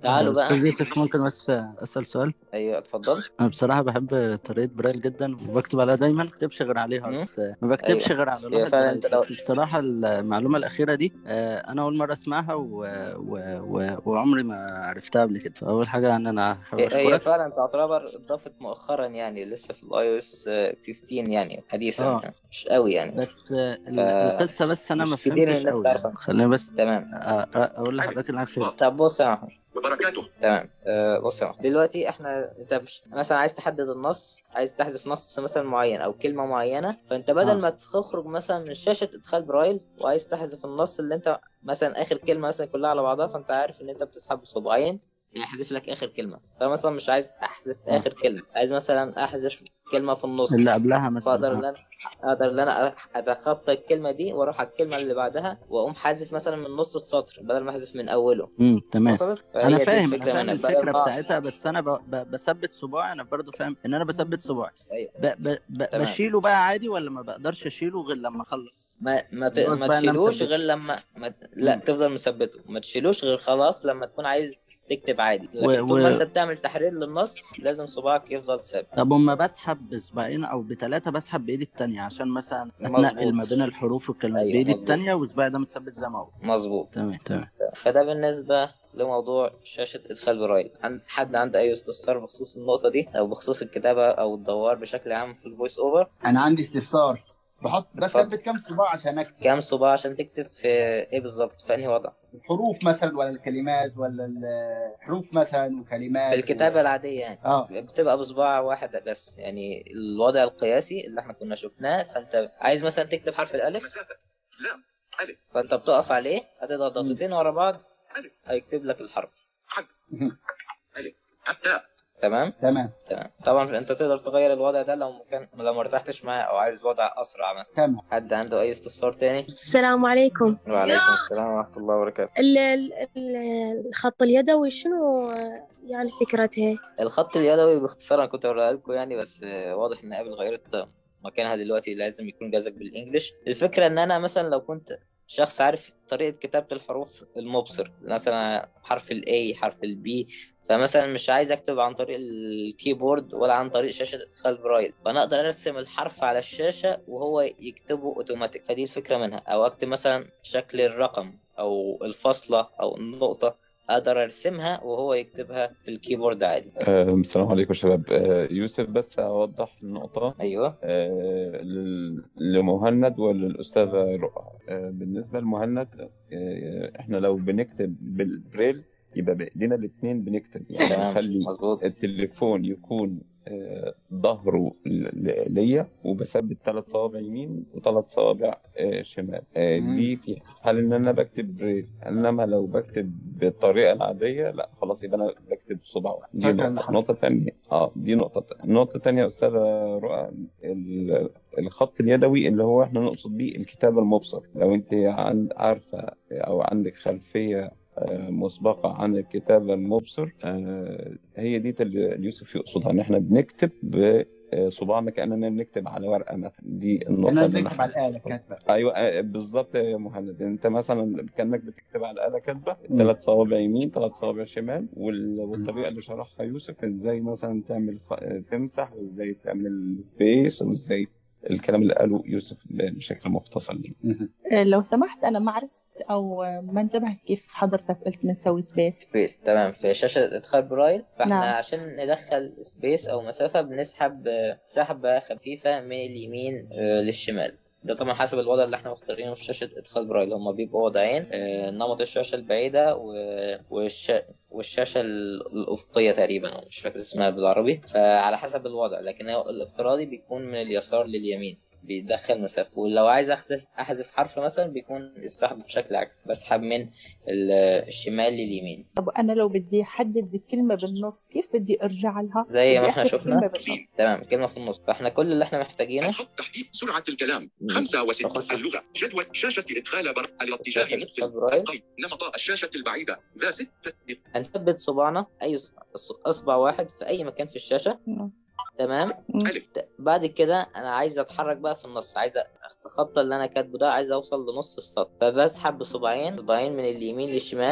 تعالوا بقى استاذ يوسف ممكن بس اسال سؤال ايوه اتفضل انا بصراحه بحب طريقه برايل جدا وبكتب عليها دايما ما بكتبش غير عليها مم. بس ما بكتبش أيوة. غير على هي لوحه فعلا برايل أنت لو- بس بصراحه المعلومه الاخيره دي آه، انا اول مره اسمعها و... و... و... وعمري ما عرفتها قبل كده فاول حاجه يعني انا حابب هي هي اشكرك فعلا تعتبر اضافت مؤخرا يعني لسه في الاي او اس 15 يعني حديثا آه. يعني. مش قوي يعني بس آه، ال- ف- القصه بس انا مش ما كتير من فهمتش الناس قوي تعرفها. خليني بس تمام آه، آه، اقول لحضرتك اللي انا فهمت طب بص يا محمود وبركاته تمام أه بص يا محمود دلوقتي احنا انت مش مثلا عايز تحدد النص عايز تحذف نص مثلا معين او كلمه معينه فانت بدل آه. ما تخرج مثلا من شاشه ادخال برايل وعايز تحذف النص اللي انت مثلا اخر كلمه مثلا كلها على بعضها فانت عارف ان انت بتسحب بصباعين يحذف لك اخر كلمه فانا مثلا مش عايز احذف آه. اخر كلمه عايز مثلا احذف كلمه في النص اللي قبلها مثلا فاقدر آه. ان انا اقدر ان انا اتخطى الكلمه دي واروح على الكلمه اللي بعدها واقوم حذف مثلا من نص السطر بدل ما احذف من اوله امم تمام وصلت انا فهي دي فاهم انا الفكره فاهم منها بدل الفكره ما- بتاعتها بس انا ب... ب... بثبت صباعي انا برضو فاهم ان انا بثبت صباعي أيوة. ب... ب... ب... تمام. بشيله بقى عادي ولا ما بقدرش اشيله غير لما اخلص ما ما, ت... خلاص ما بقى أنا تشيلوش مثبته. غير لما ما... لا مم. تفضل مثبته ما تشيلوش غير خلاص لما تكون عايز تكتب عادي لكن و- طول ما و- انت بتعمل تحرير للنص لازم صباعك يفضل ثابت طب اما بسحب باسبوعين او بثلاثه بسحب بايدي التانية عشان مثلا مظبوط. اتنقل ما بين الحروف والكلمات أيوة، بايدي مظبوط. التانية وصباعي ده متثبت زي ما هو مظبوط تمام تمام فده بالنسبه لموضوع شاشة إدخال برايل عند حد عنده أي استفسار بخصوص النقطة دي أو بخصوص الكتابة أو الدوار بشكل عام في الفويس أوفر انا عندي استفسار بحط اتفضل. بثبت كم صباع عشان اكتب كام صباع عشان تكتب في إيه بالظبط في أنهي وضع الحروف مثلا ولا الكلمات ولا الحروف مثلا وكلمات في الكتابة العادية يعني اه بتبقى بصباع واحد بس يعني الوضع القياسي اللي احنا كنا شفناه فانت عايز مثلا تكتب حرف الالف مسافة لا ألف فانت بتقف عليه هتضغط ضغطتين ورا بعض ألف هيكتب لك الحرف ألف التاء تمام تمام تمام طبعا انت تقدر تغير الوضع ده لو ممكن لو ما ارتحتش معاه او عايز وضع اسرع مثلا تمام حد عنده اي استفسار تاني السلام عليكم وعليكم السلام ورحمه الله وبركاته ال- ال- ال- الخط اليدوي شنو يعني فكرته الخط اليدوي باختصار انا كنت اقولها لكم يعني بس آه، واضح ان ابل غيرت مكانها دلوقتي لازم يكون جازك بالانجلش الفكره ان انا مثلا لو كنت شخص عارف طريقه كتابه الحروف المبصر مثلا حرف الاي حرف البي فمثلا مش عايز اكتب عن طريق الكيبورد ولا عن طريق شاشه ادخال برايل فانا اقدر ارسم الحرف على الشاشه وهو يكتبه اوتوماتيك فدي الفكره منها او اكتب مثلا شكل الرقم او الفاصله او النقطه اقدر ارسمها وهو يكتبها في الكيبورد عادي آه، السلام عليكم شباب آه، يوسف بس أوضح النقطة ايوه آه، لل- لمهند وللأستاذة رؤى آه، بالنسبة لمهند آه، إحنا لو بنكتب بالبريل يبقى بإيدينا الاتنين بنكتب يعني تمام نخلي مظبوط التليفون يكون آه، ظهره ل- ليا وبثبت ثلاث صوابع يمين وثلاث صوابع آه، شمال آه، مم. دي في حال ان انا بكتب بريل انما لو بكتب بالطريقه العاديه لا خلاص يبقى انا بكتب صباع واحد دي شكراً نقطه لحضرتك. نقطه ثانيه اه دي نقطه تانية. نقطه ثانيه يا استاذه رؤى ال- الخط اليدوي اللي هو احنا نقصد بيه الكتابه المبصر لو انت عند عارفه او عندك خلفيه آه، مسبقة عن الكتابة المبصر آه، هي دي اللي يوسف يقصدها ان احنا بنكتب بصباعنا كأننا بنكتب على ورقة مثلا دي النقطة انا اللي بنكتب انا على الاله كاتبه ايوه آه، بالظبط يا مهند انت مثلا كانك بتكتب على الاله كاتبه مم. ثلاث صوابع يمين ثلاث صوابع شمال وال- والطريقه اللي شرحها يوسف ازاي مثلا تعمل خ- تمسح وازاي تعمل سبيس وازاي الكلام اللي قاله يوسف بشكل مختصر ليه مهم. لو سمحت أنا ما عرفت أو ما انتبهت كيف حضرتك قلت بنسوي سبيس سبيس تمام في شاشة ادخال برايل فاحنا نعم. عشان ندخل سبيس او مسافة بنسحب آه، سحبة خفيفة من اليمين آه، للشمال ده طبعا حسب الوضع اللي احنا مختارينه في شاشة ادخال برايل هما بيبقوا وضعين آه، نمط الشاشة البعيدة و- والش... والشاشة ال- الأفقية تقريبا أو مش فاكر اسمها بالعربي فعلى حسب الوضع لكن هو الافتراضي بيكون من اليسار لليمين بيدخل مسافة ولو عايز أحذف أحذف حرف مثلا بيكون السحب بشكل عكسي بسحب من ال- الشمال لليمين طب أنا لو بدي أحدد الكلمة بالنص كيف بدي أرجع لها زي ما بدي احنا أحذف شفنا. كلمة بالنص تمام كلمة في النص فاحنا كل اللي احنا محتاجينه الخط تحديث سرعة الكلام مم. 65 أخش. اللغة جدول شاشة إدخال بر الاتجاه شاشة مقبل إدخال برايل. الطيب نمط الشاشة البعيدة ذا ستة هنثبت صباعنا أي ص- ص- إصبع واحد في أي مكان في الشاشة نعم. تمام مم. ألف ت- بعد كده أنا عايز أتحرك بقى في النص عايز أتخطى اللي أنا كاتبه ده عايز أوصل لنص السطر فبسحب بصباعين صباعين من اليمين للشمال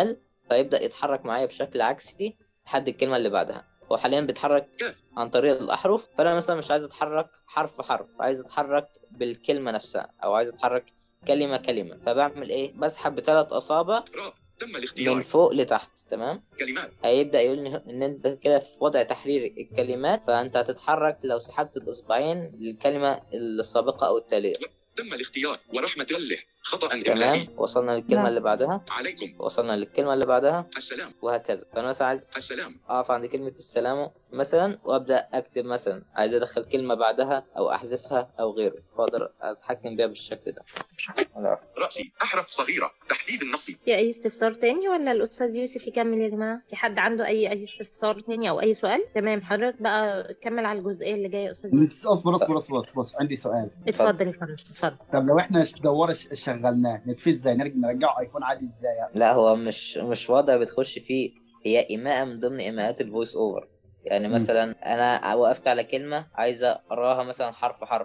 فيبدأ يتحرك معايا بشكل عكسي لحد الكلمة اللي بعدها هو حاليا بيتحرك كاف. عن طريق الأحرف فأنا مثلا مش عايز أتحرك حرف حرف عايز أتحرك بالكلمة نفسها أو عايز أتحرك كلمة كلمة فبعمل إيه بسحب بثلاث أصابع راء تم من الاختيار فوق لتحت تمام كلمات هيبدأ يقول لي ان انت كده في وضع تحرير الكلمات فانت هتتحرك لو سحبت باصبعين للكلمة السابقة او التالية تم الاختيار ورحمة الله خطأ تمام إملائي وصلنا للكلمة نعم. اللي بعدها عليكم وصلنا للكلمة اللي بعدها السلام وهكذا فانا مثلا عايز السلام اقف عند كلمة السلام مثلا وابدأ اكتب مثلا عايز ادخل كلمة بعدها او احذفها او غيره فاقدر اتحكم بيها بالشكل ده رأسي أحرف صغيرة تحديد النص في أي استفسار تاني ولا الأستاذ يوسف يكمل يا جماعة؟ في حد عنده أي أي استفسار تاني أو أي سؤال؟ تمام حضرتك بقى كمل على الجزئية اللي جاية يا أستاذ يوسف اصبر اصبر اصبر اصبر عندي سؤال اتفضل يا فندم اتفضل طب لو احنا دوره ش- شغلناه نطفيه ازاي نرجع نرجعه ايفون عادي ازاي يعني؟ لا هو مش مش وضع بتخش فيه هي إيماءة من ضمن إيماءات الفويس أوفر يعني مم. مثلا أنا وقفت على كلمة عايز أقراها مثلا حرف حرف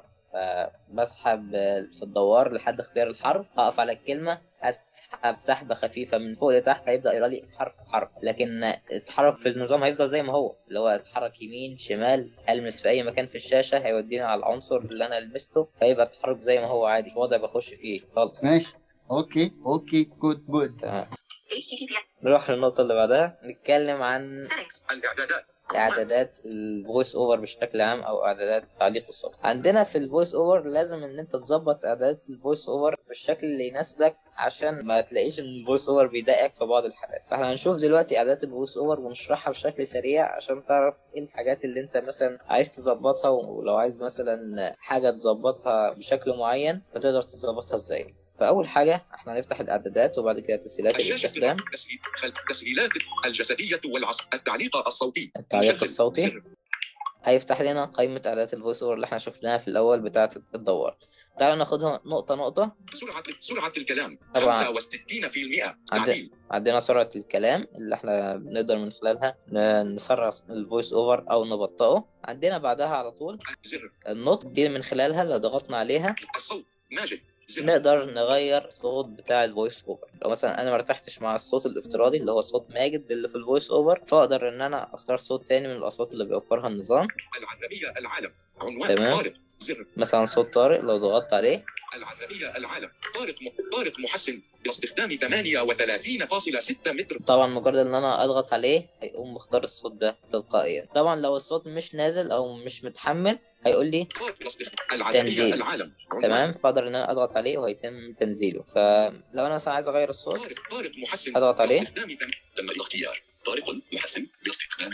فبسحب في الدوار لحد اختيار الحرف أقف على الكلمة أسحب سحبة خفيفة من فوق لتحت هيبدأ يقرا لي حرف حرف لكن التحرك في النظام هيفضل زي ما هو اللي هو اتحرك يمين شمال ألمس في أي مكان في الشاشة هيوديني على العنصر اللي أنا لمسته فيبقى التحرك زي ما هو عادي مش وضع بخش فيه خالص ماشي اوكي اوكي جود جود تمام HTTPS نروح للنقطة اللي بعدها نتكلم عن settings الإعدادات اعدادات الفويس اوفر بشكل عام او اعدادات تعليق الصوت عندنا في الفويس اوفر لازم ان انت تظبط اعدادات الفويس اوفر بالشكل اللي يناسبك عشان ما تلاقيش ان الفويس اوفر بيضايقك في بعض الحالات فاحنا هنشوف دلوقتي اعدادات الفويس اوفر ونشرحها بشكل سريع عشان تعرف ايه الحاجات اللي انت مثلا عايز تظبطها ولو عايز مثلا حاجه تظبطها بشكل معين فتقدر تظبطها ازاي فاول حاجه احنا هنفتح الاعدادات وبعد كده تسهيلات الشاشة الاستخدام تسهيل خلف تسهيلات الجسدية والعصب التعليق الصوتي التعليق مشغل. الصوتي. زر. هيفتح لنا قائمة إعدادات الفويس أوفر اللي احنا شفناها في الأول بتاعة الدوار تعالوا ناخدها نقطة نقطة سرعة سرعة الكلام طبعاً. 65% عند- تعديل عندنا سرعة الكلام اللي احنا بنقدر من خلالها ن- نسرع الفويس أوفر أو نبطئه عندنا بعدها على طول زر النطق دي من خلالها لو ضغطنا عليها الصوت ماجد زر نقدر نغير الصوت بتاع الفويس اوفر لو مثلا انا مرتحتش مع الصوت الافتراضي اللي هو صوت ماجد اللي في الفويس اوفر فاقدر ان انا اختار صوت تاني من الاصوات اللي بيوفرها النظام العربية العالم عنوان تمام. طارق زر مثلا صوت طارق لو ضغطت عليه العربية العالم طارق م... طارق محسن باستخدام 38.6 متر طبعا مجرد ان انا اضغط عليه هيقوم مختار الصوت ده تلقائيا طبعا لو الصوت مش نازل او مش متحمل هيقول لي طارق باستخدام العربية تنزيل. العالم عنوان تمام فاقدر ان انا اضغط عليه وهيتم تنزيله فلو انا مثلا عايز اغير الصوت طارق طارق محسن أضغط عليه. باستخدام ثم- تم الاختيار طارق محسن باستخدام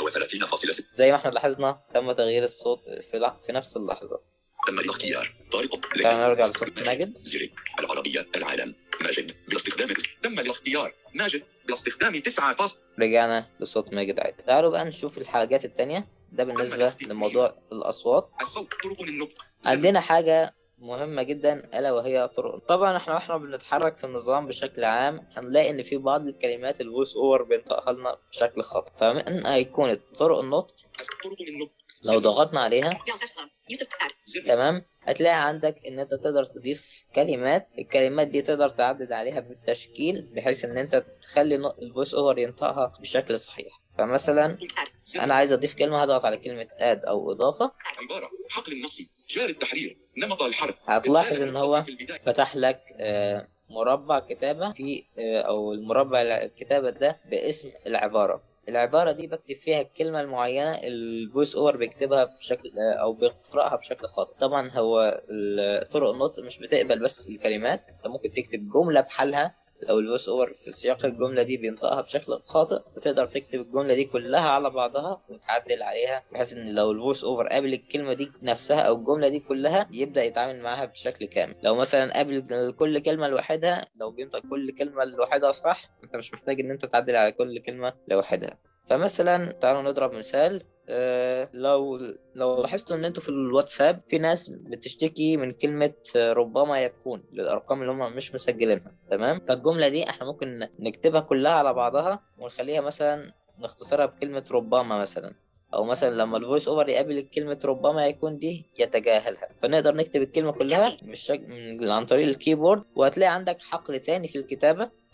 38.6 زي ما احنا لاحظنا تم تغيير الصوت في لح... في نفس اللحظة تم الاختيار طارق تعالوا نرجع لصوت ماجد زر العربية العالم ماجد باستخدام تم الاختيار ماجد باستخدام 9 فاصل رجعنا لصوت ماجد عادي تعالوا بقى نشوف الحاجات التانية ده بالنسبة لموضوع الأصوات الصوت طرق للنطق زر. عندنا حاجة مهمة جدا ألا وهي طرق طبعا احنا واحنا بنتحرك في النظام بشكل عام هنلاقي ان في بعض الكلمات الفويس اوفر بينطقها لنا بشكل خطأ فمن هيكون طرق النطق طرق للنطق لو زر. ضغطنا عليها Yusuf Slam Yusuf add زر. تمام هتلاقي عندك ان انت تقدر تضيف كلمات الكلمات دي تقدر تعدد عليها بالتشكيل بحيث ان انت تخلي الفويس اوفر ينطقها بشكل صحيح فمثلا add زر. انا عايز اضيف كلمة هضغط على كلمة اد او اضافة عبارة حقل النصي جار التحرير نمط الحرف هتلاحظ ان هو في البداية. فتح لك آه، مربع كتابة في آه، أو المربع الكتابة ده باسم العبارة العبارة دي بكتب فيها الكلمة المعينة الفويس اوفر بيكتبها بشكل آه، أو بيقرأها بشكل خاطئ طبعا هو ال- طرق النطق مش بتقبل بس الكلمات أنت ممكن تكتب جملة بحالها لو الفويس اوفر في سياق الجملة دي بينطقها بشكل خاطئ بتقدر تكتب الجملة دي كلها على بعضها وتعدل عليها بحيث ان لو الفويس اوفر قابل الكلمة دي نفسها او الجملة دي كلها يبدأ يتعامل معاها بشكل كامل لو مثلا قابل كل كلمة لوحدها لو بينطق كل كلمة لوحدها صح انت مش محتاج ان انت تعدل على كل كلمة لوحدها فمثلا تعالوا نضرب مثال آه، لو لو لاحظتوا ان انتوا في الواتساب في ناس بتشتكي من كلمة آه، ربما يكون للارقام اللي هم مش مسجلينها تمام فالجملة دي احنا ممكن نكتبها كلها على بعضها ونخليها مثلا نختصرها بكلمة ربما مثلا او مثلا لما الفويس اوفر يقابل الكلمة ربما يكون دي يتجاهلها فنقدر نكتب الكلمة كلها بالشكل من- عن طريق الكيبورد وهتلاقي عندك حقل تاني في الكتابة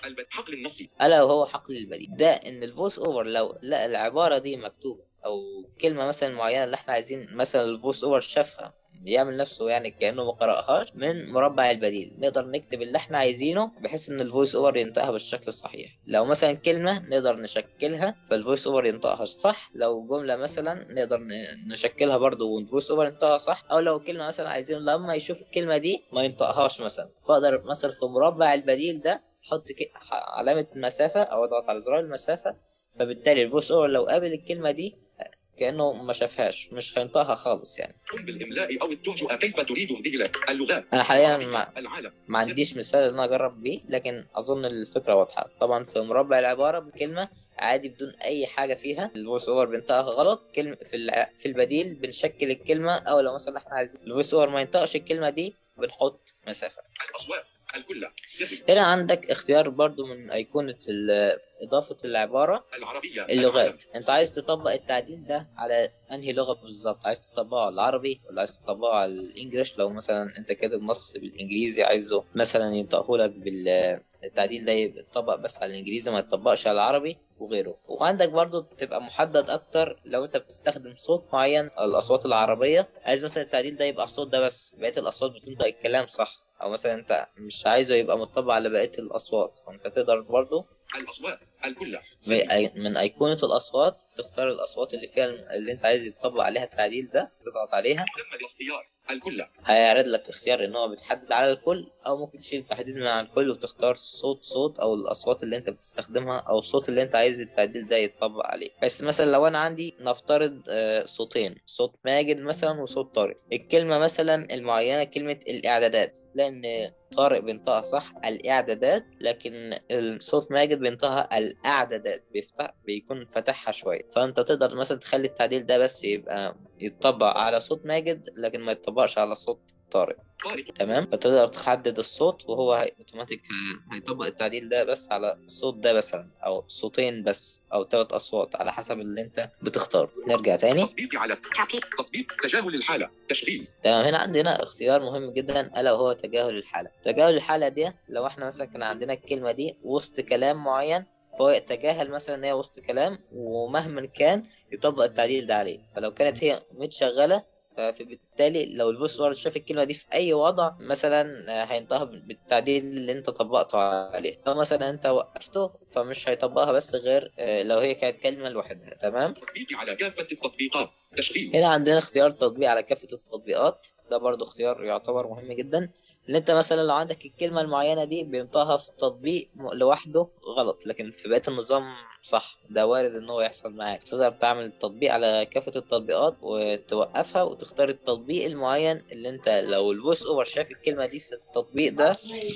الب- حقل النص الا وهو حقل البديل ده ان الفويس اوفر لو لا العباره دي مكتوبه او كلمه مثلا معينه اللي احنا عايزين مثلا الفويس اوفر شافها يعمل نفسه يعني كانه ما قراهاش من مربع البديل نقدر نكتب اللي احنا عايزينه بحيث ان الفويس اوفر ينطقها بالشكل الصحيح لو مثلا كلمه نقدر نشكلها فالفويس اوفر ينطقها صح لو جمله مثلا نقدر ن- نشكلها برضه والفويس اوفر ينطقها صح او لو كلمه مثلا عايزين لما يشوف الكلمه دي ما ينطقهاش مثلا فاقدر مثلا في مربع البديل ده احط ك- علامه مسافه او اضغط على زرار المسافه فبالتالي الفويس اوفر لو قابل الكلمه دي كانه ما شافهاش مش هينطقها خالص يعني قم بالإملاء أو التهجؤ كيف تريد انتقال اللغات انا حاليا العربية، ما, العالم ما عنديش مثال ان انا اجرب بيه لكن اظن الفكره واضحه طبعا في مربع العباره بكلمه عادي بدون اي حاجه فيها الفويس اوفر بينطقها غلط كلمه في الع... في البديل بنشكل الكلمه او لو مثلا احنا عايزين الفويس اوفر ما ينطقش الكلمه دي بنحط مسافه الأصوات الكل سر هنا عندك اختيار برضو من ايقونه ال- اضافه العباره العربية اللغات انت عايز تطبق التعديل ده على انهي لغه بالظبط عايز تطبقه على العربي ولا عايز تطبقه على الانجليش لو مثلا انت كاتب نص بالانجليزي عايزه مثلا ينطقه لك بال التعديل ده يتطبق بس على الانجليزي ما يتطبقش على العربي وغيره وعندك برضو تبقى محدد اكتر لو انت بتستخدم صوت معين او الاصوات العربيه عايز مثلا التعديل ده يبقى الصوت ده بس بقيه الاصوات بتنطق الكلام صح او مثلا انت مش عايزه يبقى مطبق على بقيه الاصوات فانت تقدر برضو الأصوات الكل من أي- من أيقونة الأصوات تختار الأصوات اللي فيها اللي أنت عايز يتطبق عليها التعديل ده تضغط عليها تم الاختيار الكل هيعرض لك اختيار إن هو بتحدد على الكل أو ممكن تشيل التحديد من على الكل وتختار صوت صوت أو الأصوات اللي أنت بتستخدمها أو الصوت اللي أنت عايز التعديل ده يتطبق عليه بس مثلا لو أنا عندي نفترض آه، صوتين صوت ماجد مثلا وصوت طارق الكلمة مثلا المعينة كلمة الإعدادات لأن طارق بينطقها صح الإعدادات لكن الصوت ماجد بينطقها الأعدادات بيفتح بيكون فتحها شوية فأنت تقدر مثلا تخلي التعديل ده بس يبقى يتطبق على صوت ماجد لكن ما يتطبقش على صوت طارق طارق تمام فتقدر تحدد الصوت وهو هي... اوتوماتيك ه- هيطبق التعديل ده بس على الصوت ده مثلا او صوتين بس او ثلاث اصوات على حسب اللي انت بتختاره نرجع تاني تطبيق على Copy. تطبيق تجاهل الحالة تشغيل تمام هنا عندنا اختيار مهم جدا الا وهو تجاهل الحاله تجاهل الحاله دي لو احنا مثلا كان عندنا الكلمه دي وسط كلام معين فهو يتجاهل مثلا ان هي وسط كلام ومهما كان يطبق التعديل ده عليه فلو كانت هي متشغله فبالتالي لو الفويس اوفر شاف الكلمه دي في اي وضع مثلا آه، هينطقها بالتعديل اللي انت طبقته عليه لو مثلا انت وقفته فمش هيطبقها بس غير آه، لو هي كانت كلمه لوحدها تمام تطبيق على كافة التطبيقات تشغيل هنا عندنا اختيار تطبيق على كافة التطبيقات ده برضو اختيار يعتبر مهم جدا ان انت مثلا لو عندك الكلمة المعينة دي بينطقها في تطبيق م- لوحده غلط لكن في بقية النظام صح ده وارد ان هو يحصل معاك تقدر تعمل تطبيق على كافة التطبيقات وتوقفها وتختار التطبيق المعين اللي انت لو الفويس اوفر شاف الكلمة دي في التطبيق ده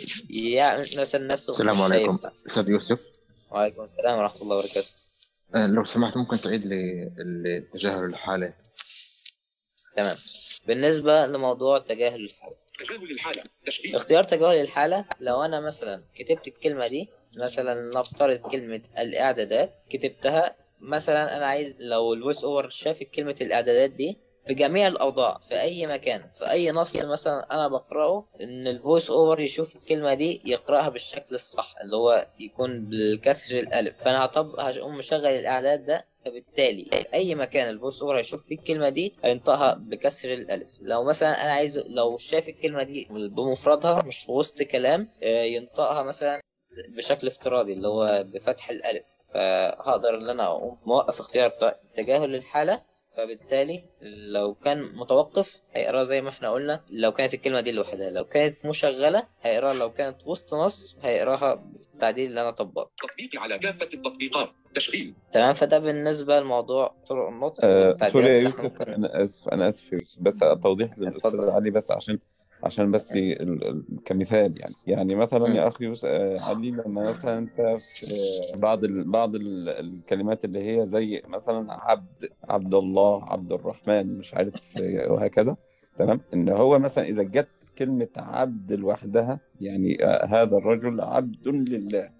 يعمل مثلا نفسه السلام مش عليكم شايفها. استاذ يوسف وعليكم السلام ورحمة الله وبركاته آه، لو سمحت ممكن تعيد لي التجاهل الحالة تمام بالنسبة لموضوع تجاهل الحالة تجاهل الحالة تشغيل اختيار تجاهل الحالة لو أنا مثلا كتبت الكلمة دي مثلا نفترض كلمة الإعدادات كتبتها مثلا أنا عايز لو الفويس أوفر شاف كلمة الإعدادات دي في جميع الأوضاع في أي مكان في أي نص مثلا أنا بقرأه إن الفويس أوفر يشوف الكلمة دي يقرأها بالشكل الصح اللي هو يكون بالكسر الألف فأنا هطب هقوم مشغل الإعداد ده فبالتالي أي مكان الفويس أوفر هيشوف فيه الكلمة دي هينطقها بكسر الألف لو مثلا أنا عايز لو شاف الكلمة دي بمفردها مش وسط كلام آه، ينطقها مثلا بشكل افتراضي اللي هو بفتح الألف فهقدر إن أنا أقوم موقف اختيار ت- تجاهل الحالة فبالتالي لو كان متوقف هيقرا زي ما احنا قلنا لو كانت الكلمة دي لوحدها لو كانت مشغلة هيقراها لو كانت وسط نص هيقراها بالتعديل اللي أنا طبقته تطبيق على كافة التطبيقات تشغيل تمام فده بالنسبة لموضوع طرق النطق آه والتعديلات سوري يا اللي احنا يوسف ممكن انا اسف انا اسف يا يوسف بس توضيح للاستاذ اتفضل. علي بس عشان عشان بس ال- ال- كمثال يعني يعني مثلا مم. يا اخي يوسف آه، علي لما مثلا انت في بعض ال بعض ال الكلمات اللي هي زي مثلا عبد عبد الله عبد الرحمن مش عارف آه، وهكذا تمام ان هو مثلا اذا جت كلمة عبد لوحدها يعني آه، هذا الرجل عبد لله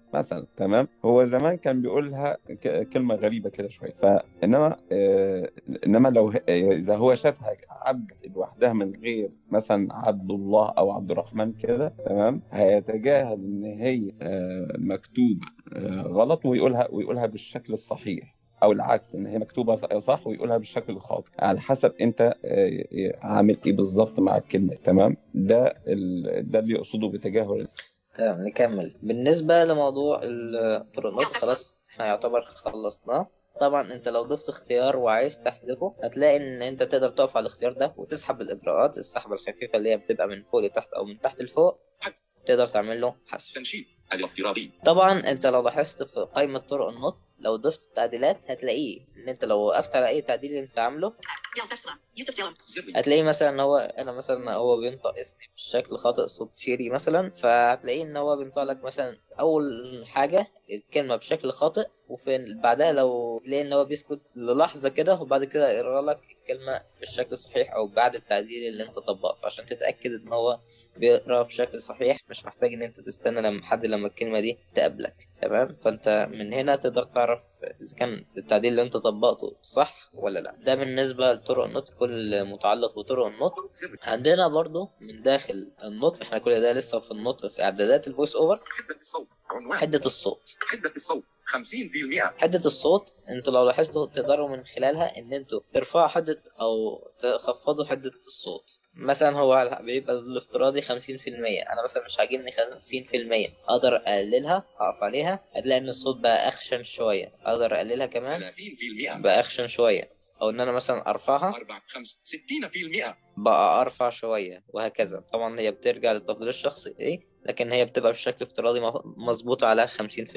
مثلا تمام هو زمان كان بيقولها ك- كلمة غريبة كده شوية فإنما آه إنما لو ه- آه، إذا هو شافها عبد لوحدها من غير مثلا عبد الله أو عبد الرحمن كده تمام هيتجاهل إن هي آه مكتوبة آه غلط ويقولها ويقولها بالشكل الصحيح او العكس ان هي مكتوبه ص- صح ويقولها بالشكل الخاطئ على حسب انت آه، آه، عامل ايه بالظبط مع الكلمه تمام ده ال... ده اللي يقصده بتجاهل تمام نكمل بالنسبة لموضوع الطرق النطق خلاص احنا يعتبر خلصناه طبعا انت لو ضفت اختيار وعايز تحذفه هتلاقي ان انت تقدر تقف على الاختيار ده وتسحب الاجراءات السحبة الخفيفة اللي هي بتبقى من فوق لتحت او من تحت لفوق تقدر تعمل له حذف تنشيط الافتراضي طبعا انت لو لاحظت في قائمة طرق النطق لو ضفت التعديلات هتلاقيه ان انت لو وقفت على اي تعديل انت عامله يوسف سلام يوسف سلام هتلاقيه مثلا ان هو انا مثلا هو بينطق اسمي بشكل خاطئ صوت سيري مثلا فهتلاقيه ان هو بينطق لك مثلا اول حاجه الكلمه بشكل خاطئ وفي بعدها لو تلاقي ان هو بيسكت للحظه كده وبعد كده يقرا لك الكلمه بالشكل الصحيح او بعد التعديل اللي انت طبقته عشان تتاكد ان هو بيقرا بشكل صحيح مش محتاج ان انت تستنى لما حد لما الكلمه دي تقابلك تمام فانت من هنا تقدر تعرف اذا كان التعديل اللي انت طبقته صح ولا لا ده بالنسبه لطرق النطق كل متعلق بطرق النطق عندنا برضو من داخل النطق احنا كل ده لسه في النطق في اعدادات الفويس اوفر حدة الصوت عنوان حده الصوت حدة الصوت 50% حدة الصوت انتوا لو لاحظتوا تقدروا من خلالها ان انتوا ترفعوا حدة او تخفضوا حدة الصوت مثلا هو بيبقى الافتراضي 50% انا مثلا مش عاجبني 50% اقدر اقللها اقف عليها هتلاقي ان الصوت بقى اخشن شوية اقدر اقللها كمان 30% بقى اخشن شوية او ان انا مثلا ارفعها 4 5 60% بقى ارفع شوية وهكذا طبعا هي بترجع للتفضيل الشخصي ايه لكن هي بتبقى بشكل افتراضي مظبوطة على 50%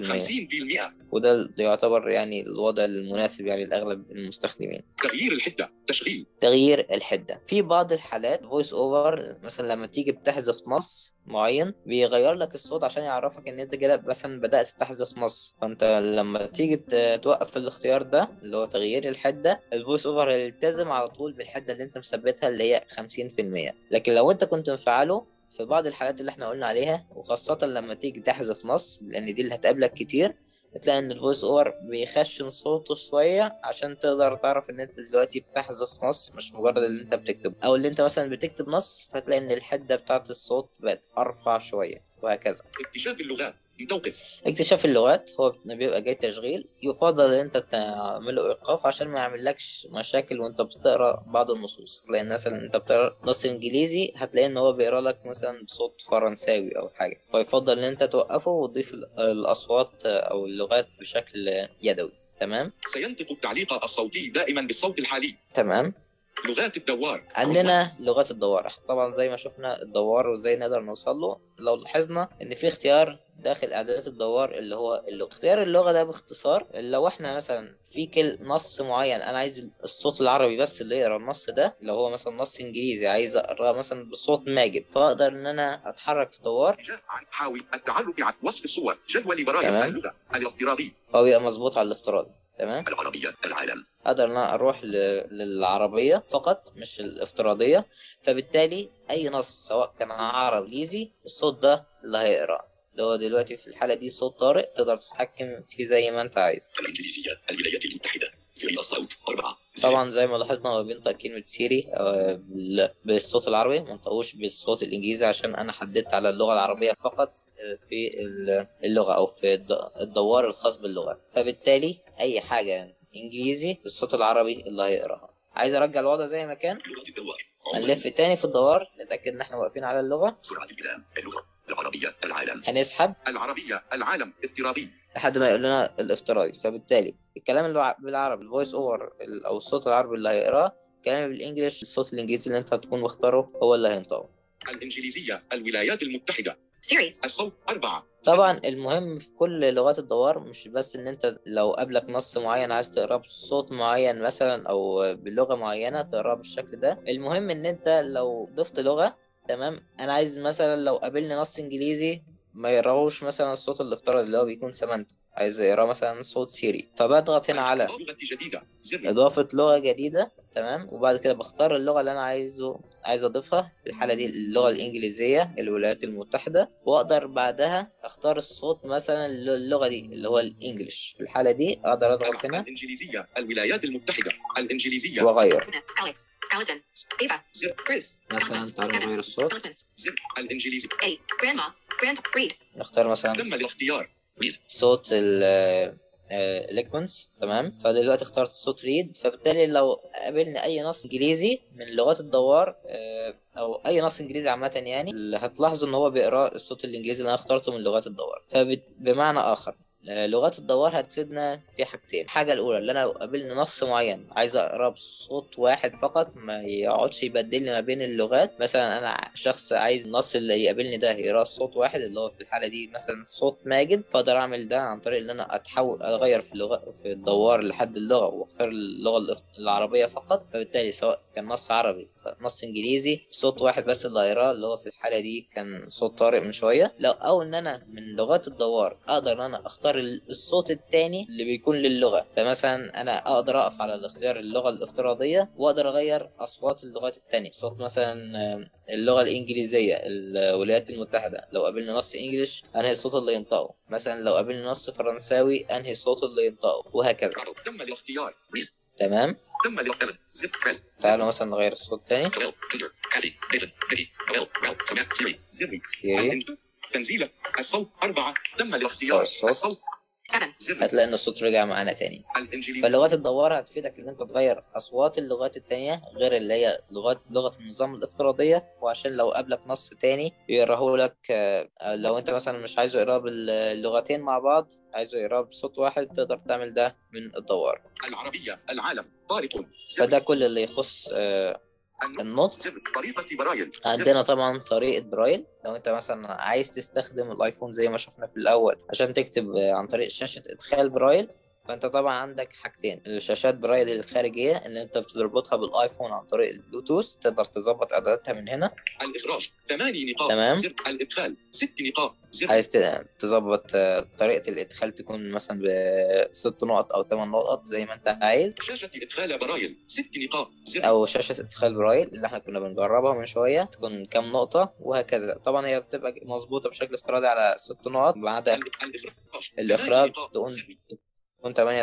50% وده اللي يعتبر يعني الوضع المناسب يعني لأغلب المستخدمين تغيير الحدة تشغيل تغيير الحدة في بعض الحالات فويس اوفر مثلا لما تيجي بتحذف نص معين بيغير لك الصوت عشان يعرفك ان انت كده مثلا بدأت تحذف نص فانت لما تيجي ت- توقف الاختيار ده اللي هو تغيير الحدة الفويس اوفر هيلتزم على طول بالحدة اللي انت مثبتها اللي هي 50% لكن لو انت كنت مفعله في بعض الحالات اللي احنا قلنا عليها وخاصة لما تيجي تحذف نص لان دي اللي هتقابلك كتير هتلاقي ان الفويس اوفر بيخشن صوته شويه عشان تقدر تعرف ان انت دلوقتي بتحذف نص مش مجرد اللي انت بتكتبه او اللي انت مثلا بتكتب نص فتلاقي ان الحده بتاعت الصوت بقت ارفع شويه وهكذا اكتشاف اللغات توقف اكتشاف اللغات هو بيبقى جاي تشغيل يفضل ان انت تعمله ايقاف عشان ما يعملكش مشاكل وانت بتقرا بعض النصوص تلاقي مثلا انت بتقرا نص انجليزي هتلاقي ان هو بيقرا لك مثلا بصوت فرنساوي او حاجه فيفضل ان انت توقفه وتضيف ال- الاصوات او اللغات بشكل يدوي تمام سينطق التعليق الصوتي دائما بالصوت الحالي تمام لغات الدوار عندنا لغات الدوار طبعا زي ما شفنا الدوار وازاي نقدر نوصل له لو لاحظنا ان في اختيار داخل اعدادات الدوار اللي هو اللغه اختيار اللغه ده باختصار لو احنا مثلا في كل نص معين انا عايز الصوت العربي بس اللي يقرا النص ده لو هو مثلا نص انجليزي عايز اقراه مثلا بصوت ماجد فاقدر ان انا اتحرك في دوار عن حاوي التعرف على وصف الصور جدول برايز تمام. اللغة الافتراضي هو بيبقى مظبوط على الافتراضي تمام العربية العالم اقدر ان انا اروح ل... للعربيه فقط مش الافتراضيه فبالتالي اي نص سواء كان عربي انجليزي الصوت ده اللي هيقرا اللي هو دلوقتي في الحاله دي صوت طارئ تقدر تتحكم فيه زي ما انت عايز الإنجليزية الولايات المتحدة سوري الصوت أربعة طبعا زي ما لاحظنا هو بينطق كلمة سيري آه، بال- بالصوت العربي ما نطقوش بالصوت الإنجليزي عشان أنا حددت على اللغة العربية فقط آه، في ال- اللغة أو في الد- الدوار الخاص باللغة فبالتالي أي حاجة إنجليزي الصوت العربي اللي هيقراها عايز أرجع الوضع زي ما كان لغة الدوار هنلف تاني في الدوار نتأكد إن إحنا واقفين على اللغة سرعة الكلام اللغة العربية العالم هنسحب العربية العالم افتراضي لحد ما يقول لنا الافتراضي فبالتالي الكلام اللي هو بالعربي الفويس اوفر او الصوت العربي اللي هيقراه كلام بالانجلش الصوت الانجليزي اللي انت هتكون مختاره هو اللي هينطقه الإنجليزية الولايات المتحدة Siri. الصوت أربعة طبعا المهم في كل لغات الدوار مش بس ان انت لو قابلك نص معين عايز تقراه بصوت معين مثلا او بلغة معينة تقراه بالشكل ده المهم ان انت لو ضفت لغة تمام انا عايز مثلا لو قابلني نص انجليزي ما يقراهوش مثلا الصوت الافتراضي اللي هو بيكون سمنت عايز يقراه مثلا صوت سيري فبضغط هنا على لغة جديدة زر إضافة لغة جديدة تمام وبعد كده بختار اللغة اللي أنا عايزه عايز أضيفها في الحالة دي اللغة الإنجليزية الولايات المتحدة وأقدر بعدها أختار الصوت مثلا اللغة دي اللي هو الإنجليش في الحالة دي أقدر أضغط هنا الإنجليزية الولايات المتحدة الإنجليزية وأغير Luna, Alex, Allison, Ava, زر Bruce, مثلا Eloquence, تعالوا Evan, نغير الصوت Eloquence, زر الإنجليزي A, Grandma, Grandpa, Read, نختار مثلا تم الاختيار صوت ال اليكونس تمام فدلوقتي اخترت صوت ريد فبالتالي لو قابلني اي نص انجليزي من لغات الدوار آه، او اي نص انجليزي عامه يعني اللي هتلاحظوا ان هو بيقرا الصوت الانجليزي اللي انا اخترته من لغات الدوار فبمعنى اخر آه، لغات الدوار هتفيدنا في حاجتين الحاجة الأولى اللي أنا لو قابلني نص معين عايز أقراه بصوت واحد فقط ما يقعدش يبدل لي ما بين اللغات مثلا أنا شخص عايز النص اللي يقابلني ده يقراه صوت واحد اللي هو في الحالة دي مثلا صوت ماجد فأقدر أعمل ده عن طريق إن أنا أتحول أغير في اللغة في الدوار لحد اللغة وأختار اللغة الإف- العربية فقط فبالتالي سواء كان نص عربي سواء نص إنجليزي صوت واحد بس اللي هيقراه اللي هو في الحالة دي كان صوت طارق من شوية لو أو إن أنا من لغات الدوار أقدر إن أنا أختار ال- الصوت التاني اللي بيكون للغة فمثلا أنا أقدر أقف على الاختيار اللغة الافتراضية وأقدر أغير أصوات اللغات التانية صوت مثلا آه، اللغة الإنجليزية الولايات المتحدة لو قابلنا نص إنجليش أنهي الصوت اللي ينطقه مثلا لو قابلنا نص فرنساوي أنهي الصوت اللي ينطقه وهكذا تم الاختيار تمام تم الاختيار زر تعالوا مثلا نغير الصوت تاني زر سيري تنزيل الصوت أربعة تم الاختيار الصوت. الصوت Evan, زر هتلاقي إن الصوت رجع معانا تاني الإنجليزي فلغات الدوار هتفيدك ان انت تغير اصوات اللغات التانية غير اللي هي لغات لغة النظام الافتراضية وعشان لو قابلك نص تاني يقراه لك آه، لو انت مثلا مش عايزه يقراه باللغتين مع بعض عايزه يقراه بصوت واحد تقدر تعمل ده من الدوار العربية العالم طارق زر فده كل اللي يخص آه، النطق زر طريقة برايل زر عندنا طبعا طريقة برايل لو انت مثلا عايز تستخدم الايفون زي ما شفنا في الاول عشان تكتب آه، عن طريق شاشة ادخال برايل فانت طبعا عندك حاجتين الشاشات برايل الخارجية اللي انت بتربطها بالايفون عن طريق البلوتوث تقدر تظبط اعداداتها من هنا الإخراج ثماني نقاط تمام. زر الإدخال ست نقاط زر عايز ت- تظبط آه، طريقة الادخال تكون مثلا بست نقط او ثمان نقط زي ما انت عايز شاشة إدخال برايل ست نقاط زر او شاشة ادخال برايل اللي احنا كنا بنجربها من شوية تكون كام نقطة وهكذا طبعا هي بتبقى مظبوطة بشكل افتراضي على ست نقط ما عدا ال- الإخراج الإخراج ثماني نقاط تكون زر. تكون 8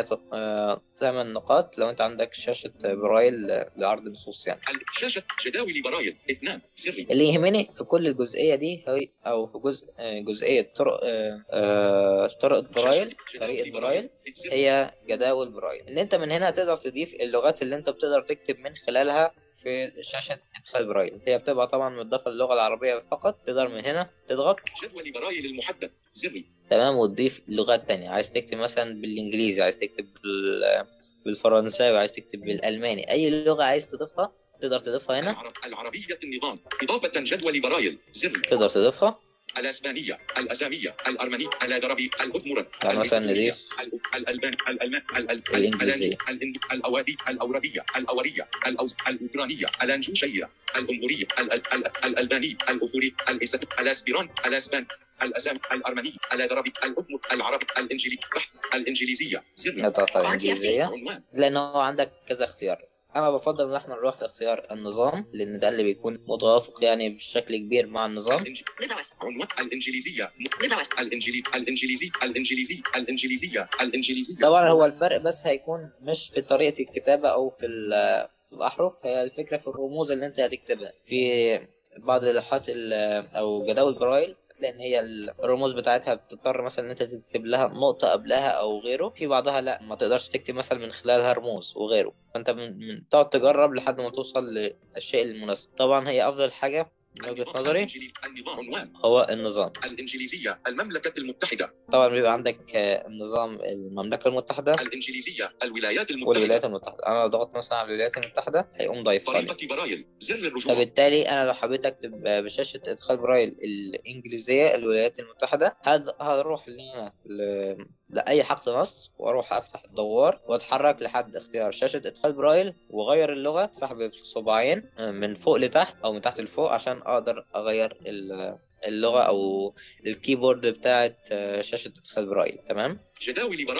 8 نقاط لو انت عندك شاشة برايل آه، لعرض نصوص يعني شاشة جداول برايل اثنان زر اللي يهمني في كل الجزئية دي هي او في جزء آه، جزئية طرق آه، آه، طرق برايل شاشة طريقة جداول برايل زر. هي جداول برايل اللي انت من هنا تقدر تضيف اللغات اللي انت بتقدر تكتب من خلالها في شاشة ادخال برايل هي بتبقى طبعا مضافة للغة العربية فقط تقدر من هنا تضغط جدول برايل المحدد زر تمام وتضيف لغات تانية عايز تكتب مثلا بالانجليزي عايز تكتب بال... بالفرنساوي عايز تكتب بالالماني اي لغة عايز تضيفها تقدر تضيفها هنا العرب العربية النظام إضافة جدول برايل زر تقدر تضيفها الأسبانية الأسامية الأرمنية الأدربي الأدمرة يعني مثلا الإسبانية، نضيف ال- الألبان الألمان ال- ال- الإنجليزية. الإن- الأوادي الأوربية الأورية الأوز الأوكرانية الأنجوشية الأمورية ال- ال- ال- الألباني الأفوري الإس- الأسبيران الأسبان الأسام الأرمني الأدربي الأدمر العربي الإنجلي بحث الإنجليزية زر نضغط على الانجليزية عنوان لان هو عندك كذا اختيار انا بفضل ان احنا نروح لاختيار النظام لان ده اللي بيكون متوافق يعني بشكل كبير مع النظام الإنج- LibOS, عنوان الإنجليزية LibOS, الإنجليزي الإنجليزي الإنجليزي الإنجليزية الإنجليزية طبعا هو الفرق بس هيكون مش في طريقة الكتابة او في ال- في الاحرف هي الفكرة في الرموز اللي انت هتكتبها في بعض اللوحات ال- او جداول برايل هتلاقي ان هي الرموز بتاعتها بتضطر مثلا ان انت تكتب لها نقطة قبلها او غيره في بعضها لا ما تقدرش تكتب مثلا من خلالها رموز وغيره فانت من, من تقعد تجرب لحد ما توصل للشيء المناسب طبعا هي افضل حاجة من وجهة نظري الإنجليزي- النظام عنوان هو النظام الإنجليزية المملكة المتحدة طبعا بيبقى عندك آه، النظام المملكة المتحدة الإنجليزية الولايات المتحدة والولايات المتحدة انا لو ضغطت مثلا على الولايات المتحدة هيقوم ضايفها لي طريقة برايل زر الرجوع فبالتالي انا لو حبيت اكتب بشاشه ادخال برايل الانجليزيه الولايات المتحده هذا هروح لهنا ل... لاي حقل نص واروح افتح الدوار واتحرك لحد اختيار شاشه ادخال برايل واغير اللغه سحب بصباعين من فوق لتحت او من تحت لفوق عشان اقدر اغير ال- اللغه او الكيبورد بتاعه شاشه ادخال برايل تمام جداول برايل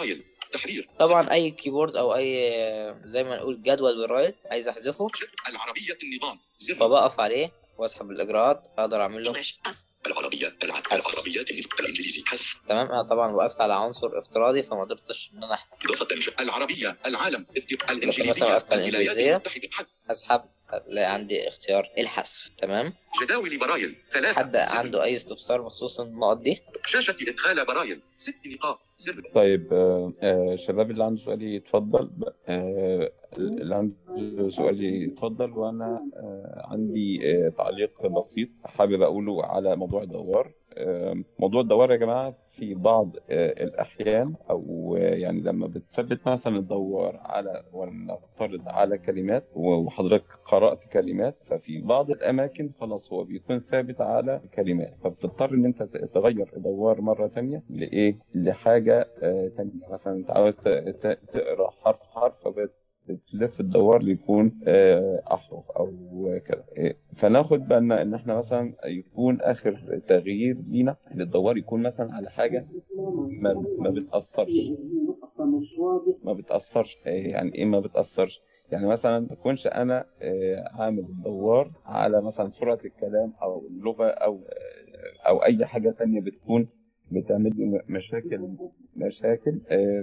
تحرير طبعا اي كيبورد او اي آه، زي ما نقول جدول بالرايت عايز احذفه العربية النظام زر فبقف عليه واسحب الاجراءات اقدر اعمل له English. Us. العربية الع- العربية الإنجليزي حذف تمام انا طبعا وقفت على عنصر افتراضي فما قدرتش ان انا أحذف. إضافة العربية العالم افتر- مثلا الإنجليزية وقفت على الولايات الانجليزيه المتحدة حذف اسحب الاقي عندي اختيار الحذف تمام جداول برايل ثلاثة حد زر. عنده اي استفسار بخصوص النقط دي شاشة إدخال برايل ست نقاط زر طيب آه، آه، شباب اللي عنده سؤال يتفضل آه، اللي عنده سؤال يتفضل وانا آه، عندي آه، تعليق بسيط حابب اقوله على موضوع الدوار آه، موضوع الدوار يا جماعه في بعض آه، الاحيان او آه، يعني لما بتثبت مثلا الدوار على ونفترض على كلمات وحضرتك قرات كلمات ففي بعض الاماكن خلاص هو بيكون ثابت على كلمات فبتضطر ان انت تغير الدوار مره تانية لايه لحاجه آه، تانية مثلا انت عاوز ت- ت- تقرا حرف حرف فبت بتلف الدوار ليكون آه، احرف او كده إيه، فناخد بالنا ان احنا مثلا يكون اخر تغيير لينا للدوار يكون مثلا على حاجه ما, ما بتاثرش ما بتاثرش إيه، يعني ايه ما بتاثرش يعني مثلا ما اكونش انا آه، عامل الدوار على مثلا سرعه الكلام او اللغه او آه، او اي حاجه تانية بتكون بتعمل لي م- مشاكل مشاكل آه،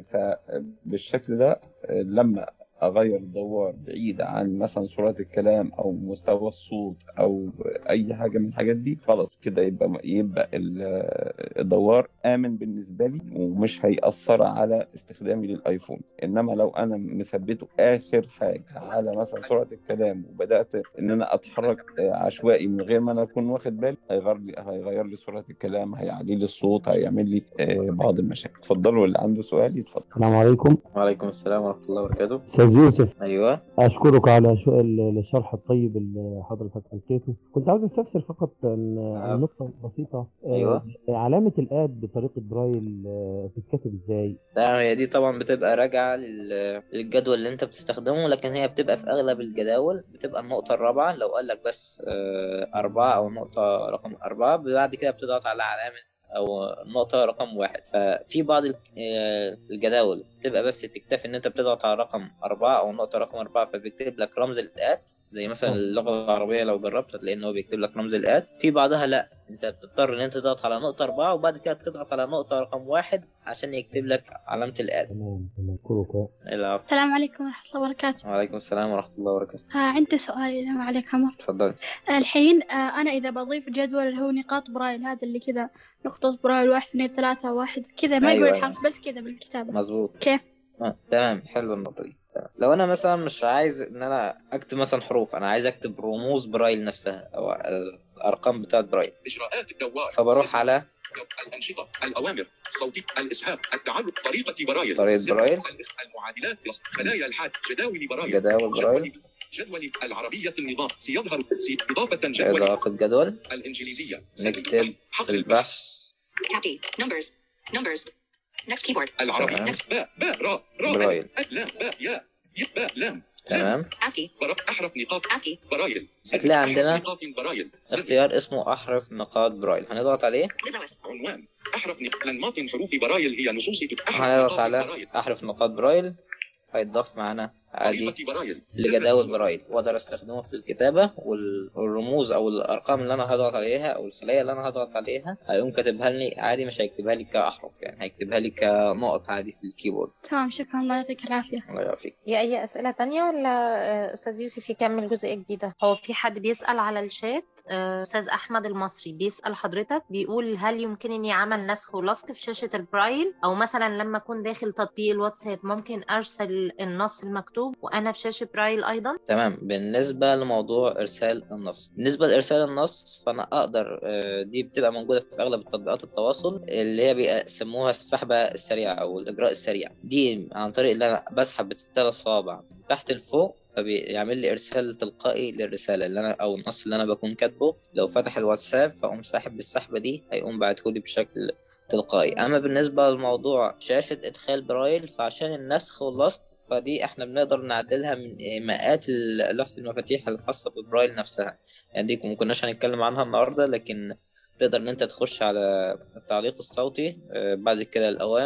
فبالشكل ده آه، لما اغير الدوار بعيد عن مثلا سرعه الكلام او مستوى الصوت او اي حاجه من الحاجات دي خلاص كده يبقى يبقى ال- الدوار امن بالنسبه لي ومش هيأثر على استخدامي للايفون انما لو انا مثبته اخر حاجه على مثلا سرعه الكلام وبدات ان انا اتحرك آه، عشوائي من غير ما انا اكون واخد بالي هيغير لي هيغير لي سرعه الكلام هيعلي لي الصوت هيعمل لي آه، بعض المشاكل اتفضلوا اللي عنده سؤال يتفضل السلام عليكم وعليكم السلام ورحمه الله وبركاته أستاذ يوسف ايوه أشكرك على شو- ال- الشرح الطيب اللي حضرتك ألقيته كنت عاوز أستفسر فقط عن عن نقطة بسيطة آه، أيوة. علامة الآد بطريقة برايل آه، بتتكتب إزاي؟ لا هي دي طبعا بتبقى راجعة لل- للجدول اللي انت بتستخدمه لكن هي بتبقى في اغلب الجداول بتبقى النقطة الرابعة لو قال لك بس آه، أربعة أو النقطة رقم أربعة بعد كده بتضغط على علامة أو النقطة رقم واحد ففي بعض ال- آه، الجداول بتبقى بس تكتفي إن أنت بتضغط على رقم أربعة أو النقطة رقم أربعة فبيكتب لك رمز الآت زي مثلا اللغة العربية لو جربت هتلاقي إن هو بيكتب لك رمز الآت في بعضها لأ أنت بتضطر إن أنت تضغط على نقطة أربعة وبعد كده تضغط على نقطة رقم واحد عشان يكتب لك علامة الآت تمام تمام أشكرك العفو السلام عليكم ورحمة الله وبركاته وعليكم السلام ورحمة الله وبركاته آه عندي سؤال إذا ما عليك أمر تفضل آه الحين آه أنا إذا بضيف جدول اللي هو نقاط برايل هذا اللي كذا نقطة برايل واحد اثنين ثلاثة واحد كذا ما أيوة، يقول أيوة. الحرف بس كذا بالكتابة مظبوط كيف؟ آه، تمام حلو النقطة دي تمام. لو أنا مثلا مش عايز إن أنا أكتب مثلا حروف أنا عايز أكتب رموز برايل نفسها أو الأرقام بتاعت برايل إجراءات الدوار فبروح على الأنشطة الأوامر صوتي الإسهاب التعلق طريقة برايل طريقة زر. برايل. المعادلات خلايا الحاد جداول برايل جداول برايل. جدول العربية النظام سيظهر سي إضافة جدول إضافة جدول الإنجليزية نكتب في البحث Capti. Numbers. Numbers. Next keyboard. العربي تمام. نفس باء باء راء راء برايل. ألف، لام باء ياء ي باء لام تمام ASCII. برا أحرف نقاط ASCII. برايل زر. هتلاقي عندنا أحرف نقاط برايل زر. اختيار اسمه أحرف نقاط برايل هنضغط عليه Libros. عنوان أحرف نق- أنماط حروف برايل هي نصوص أحرف هنضغط نقاط على برايل أحرف نقاط برايل هيتضاف معانا عادي طريقة برايل زر. لجداول برايل واقدر استخدمه في الكتابة وال- والرموز او الارقام اللي انا هضغط عليها او الخلايا اللي انا هضغط عليها هيقوم كاتبها لي عادي مش هيكتبها لي كاحرف يعني هيكتبها لي كنقط عادي في الكيبورد تمام شكرا الله يعطيك العافية الله يعافيك في أي أسئلة تانية ولا آه، أستاذ يوسف يكمل جزئية جديدة؟ هو في حد بيسأل على الشات آه، أستاذ أحمد المصري بيسأل حضرتك بيقول هل يمكنني عمل نسخ ولصق في شاشة البرايل أو مثلا لما أكون داخل تطبيق الواتساب ممكن أرسل النص المكتوب وأنا في شاشة برايل أيضا؟ تمام بالنسبة لموضوع إرسال النص بالنسبة لإرسال النص فأنا أقدر آه، دي بتبقى موجودة في أغلب تطبيقات التواصل اللي هي بيسموها السحبة السريعة أو الإجراء السريع دي عن طريق اللي أنا بسحب بالثلاث صوابع من تحت لفوق فبيعمل لي ارسال تلقائي للرساله اللي انا او النص اللي انا بكون كاتبه لو فتح الواتساب فاقوم ساحب بالسحبه دي هيقوم باعتهولي بشكل تلقائي اما بالنسبه لموضوع شاشه ادخال برايل فعشان النسخ واللصق فدي احنا بنقدر نعدلها من مئات ال- لوحه المفاتيح الخاصه ببرايل نفسها يعني دي ما كناش هنتكلم عنها النهارده لكن تقدر ان انت تخش على التعليق الصوتي آه، بعد كده الاوامر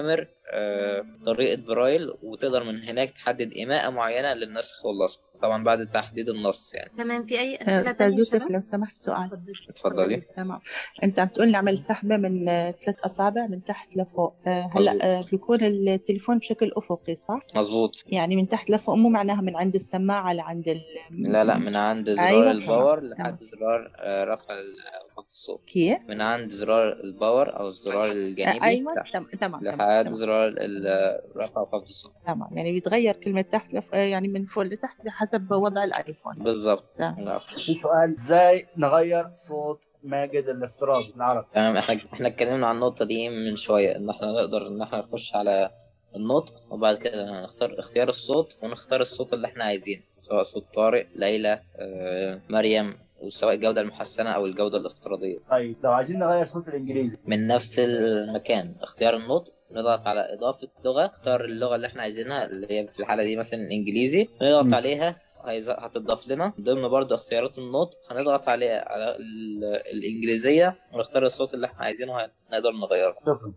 آه، طريقة برايل وتقدر من هناك تحدد إيماءة معينة للنسخ واللصق طبعا بعد تحديد النص يعني تمام في اي اسئله استاذ تانية يا يوسف شباب لو سمحت سؤال اتفضلي تمام انت عم تقول نعمل سحبه من آه، ثلاث اصابع من تحت لفوق آه، هلا مظبوط. آه، بيكون التليفون بشكل افقي صح مظبوط يعني من تحت لفوق مو معناها من عند السماعه لعند ال... لا لا من عند زرار أيوة، الباور تمام، لحد زرار آه، رفع ال- خفض الصوت كيف من عند زرار الباور أو الزرار آه، الجانبي ايوه تحت تمام تمام تمام لحد تمام زرار ال- رفع وخفض الصوت تمام يعني بيتغير كلمه تحت لف... آه، يعني من فوق لتحت بحسب وضع الايفون بالظبط تمام. العفو. في سؤال ازاي نغير صوت ماجد الافتراضي بالعربي تمام احنا احنا اتكلمنا عن النقطة دي من شوية ان احنا نقدر ان احنا نخش على النطق وبعد كده نختار اختيار الصوت ونختار الصوت اللي احنا عايزينه سواء صوت طارق ليلى آه، مريم وسواء الجودة المحسنة او الجودة الافتراضية طيب لو عايزين نغير صوت الانجليزي من نفس المكان اختيار النطق نضغط على إضافة لغة اختار اللغة اللي احنا عايزينها اللي هي في الحالة دي مثلا الإنجليزي نضغط مم. عليها هيز- هتضاف لنا ضمن برضو اختيارات النطق هنضغط عليها على ال- الإنجليزية ونختار الصوت اللي احنا عايزينه هنقدر نغيره شكرا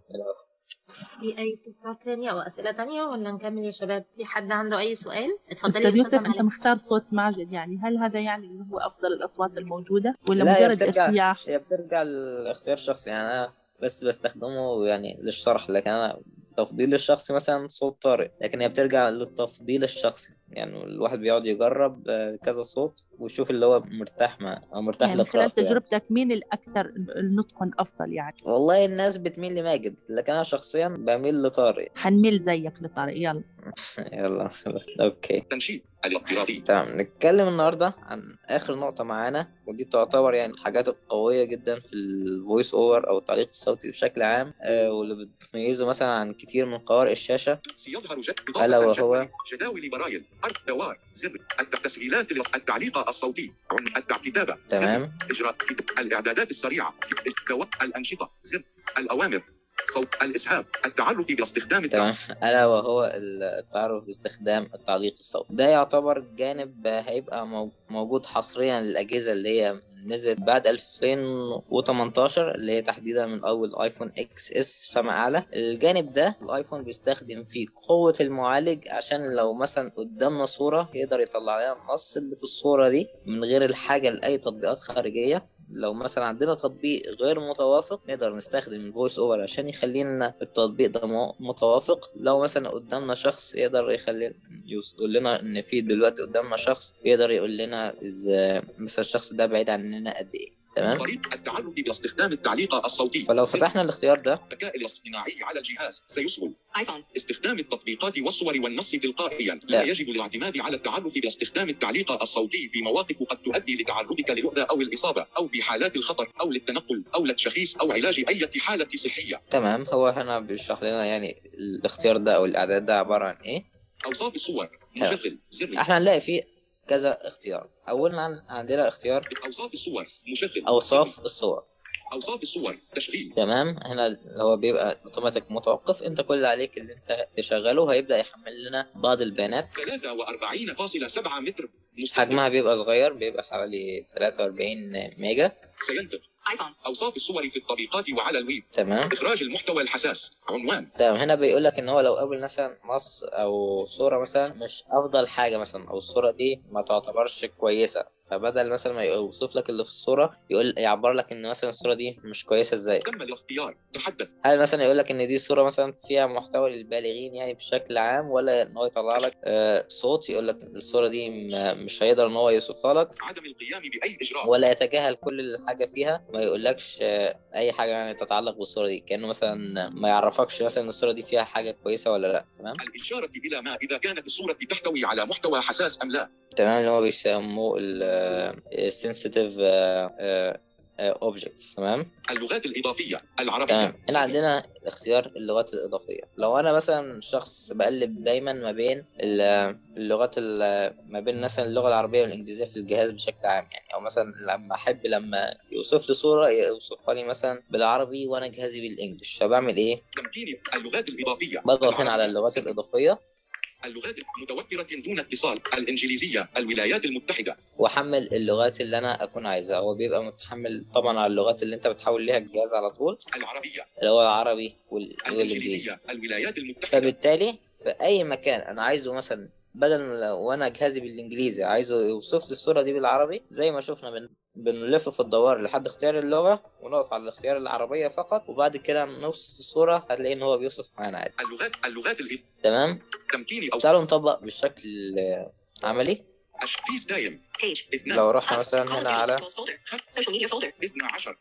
في اي فكرة تانية او اسئله تانية ولا نكمل يا شباب في حد عنده اي سؤال اتفضلي استاذ يا يوسف استاذه انت مريم مختار صوت ماجد يعني هل هذا يعني انه هو افضل الاصوات الموجوده ولا لا هي مجرد بترجع ارتياح هي بترجع لاختيار شخصي يعني أنا بس بستخدمه يعني للشرح لكن أنا تفضيل الشخصي مثلا صوت طارق لكن هي بترجع للتفضيل الشخصي يعني الواحد بيقعد يجرب آه، كذا صوت ويشوف اللي هو مرتاح معاه أو مرتاح يعني من خلال لقراءته يعني. تجربتك مين الاكثر النطق افضل يعني والله الناس بتميل لماجد لكن أنا شخصيا بميل لطارق حنميل زيك لطارق يلا يلا اوكي تنشيط الافتراضي تمام نتكلم النهارده عن اخر نقطه معانا ودي تعتبر يعني الحاجات القويه جدا في الفويس اوفر او التعليق الصوتي بشكل عام آه واللي بتميزه مثلا عن كتير من قوارئ الشاشه سيظهر جد ألا إضافة وهو جدول جداول برايل أرض دوار زر التسهيلات التعليق الصوتي عن الكتابة زر تمام إجراء كت- الإعدادات السريعة كت- دو- الأنشطة زر الأوامر صوت الإسهاب التعرف باستخدام تمام التعرف الا وهو التعرف باستخدام التعليق الصوتي ده يعتبر جانب هيبقى مو- موجود حصريا للاجهزه اللي هي نزلت بعد 2018 اللي هي تحديدا من اول ايفون اكس اس فما اعلى الجانب ده الايفون بيستخدم فيه قوه المعالج عشان لو مثلا قدامنا صوره يقدر يطلع لنا النص اللي في الصوره دي من غير الحاجه لاي تطبيقات خارجيه لو مثلا عندنا تطبيق غير متوافق نقدر نستخدم الفويس اوفر عشان يخلي لنا التطبيق ده مو- متوافق لو مثلا قدامنا شخص يقدر يخلي يقول لنا ان في دلوقتي قدامنا شخص يقدر يقول لنا اذا مثلا الشخص ده بعيد عننا قد ايه تمام طريق التعرف باستخدام التعليق الصوتي فلو زر فتحنا الاختيار ده الذكاء الاصطناعي على الجهاز سيسهل iPhone, استخدام التطبيقات والصور والنص تلقائيا لا لا. يجب الاعتماد على التعرف باستخدام التعليق الصوتي في مواقف قد تؤدي لتعرضك للؤذى او الاصابه او في حالات الخطر او للتنقل او للتشخيص او علاج اي حاله صحيه تمام هو هنا بيشرح لنا يعني الاختيار ده او الاعداد ده عباره عن ايه اوصاف الصور تمام. مشغل زر احنا هنلاقي فيه كذا اختيار اولا عن- عندنا اختيار اوصاف الصور مشغل اوصاف الصور اوصاف الصور تشغيل تمام هنا اللي هو بيبقى اوتوماتيك متوقف انت كل اللي عليك اللي انت تشغله هيبدأ يحمل لنا بعض البيانات 43.7 متر حجمها بيبقى صغير بيبقى حوالي 43 ميجا سينتج iPhone, اوصاف الصور في التطبيقات وعلى الويب تمام اخراج المحتوى الحساس عنوان تمام هنا بيقول لك ان هو لو قابل مثلا نص او صورة مثلا مش افضل حاجة مثلا او الصورة دي ما تعتبرش كويسة فبدل مثلا ما يوصف لك اللي في الصورة يقول يعبر لك ان مثلا الصورة دي مش كويسة ازاي تم الاختيار تحدث هل مثلا يقول لك ان دي صورة مثلا فيها محتوى للبالغين يعني بشكل عام ولا ان هو يطلع لك آه صوت يقول لك الصورة دي م- مش هيقدر ان هو يوصفها لك عدم القيام باي اجراء ولا يتجاهل كل حاجة فيها ما يقولكش آه، أي حاجة يعني تتعلق بالصورة دي كأنه مثلا ما يعرفكش مثلا إن الصورة دي فيها حاجة كويسة ولا لأ تمام الاشاره الى ما اذا كانت الصوره تحتوي على محتوى حساس ام لا تمام اللي هو بيسموه ال sensitive آه، آه، آه، objects تمام اللغات الاضافيه العربيه تمام هنا عندنا اختيار اللغات الإضافية لو أنا مثلا شخص بقلب دايما ما بين ال- اللغات ال- ما بين مثلا اللغة العربية والإنجليزية في الجهاز بشكل عام يعني أو مثلا لما أحب لما يوصف لي صورة يوصفها لي مثلا بالعربي وأنا جهازي بالإنجليش فبعمل إيه؟ تمكين اللغات الاضافيه بضغط هنا على العربية. اللغات الإضافية اللغات متوفرة دون اتصال الإنجليزية الولايات المتحدة واحمل اللغات اللي انا اكون عايزها هو بيبقى متحمل طبعا على اللغات اللي انت بتحول ليها الجهاز على طول العربية اللي هو العربي وال- والانجليزي الإنجليزية الولايات المتحدة فبالتالي في اي مكان انا عايزه مثلا بدل ما لو- وانا جهازي بالانجليزي عايزه يوصف لي الصوره دي بالعربي زي ما شفنا بن... بنلف في الدوار لحد اختيار اللغه ونقف على الاختيار العربيه فقط وبعد كده نوصف الصوره هتلاقي ان هو بيوصف معانا عادي اللغات اللغات الإيه تمام تمكيني أو تعالوا نطبق بالشكل آه، عملي أشخيص دايم Page. اثنان لو رحنا Call مثلا of هنا Duty على Tools folder. Social media folder. اثنا عشر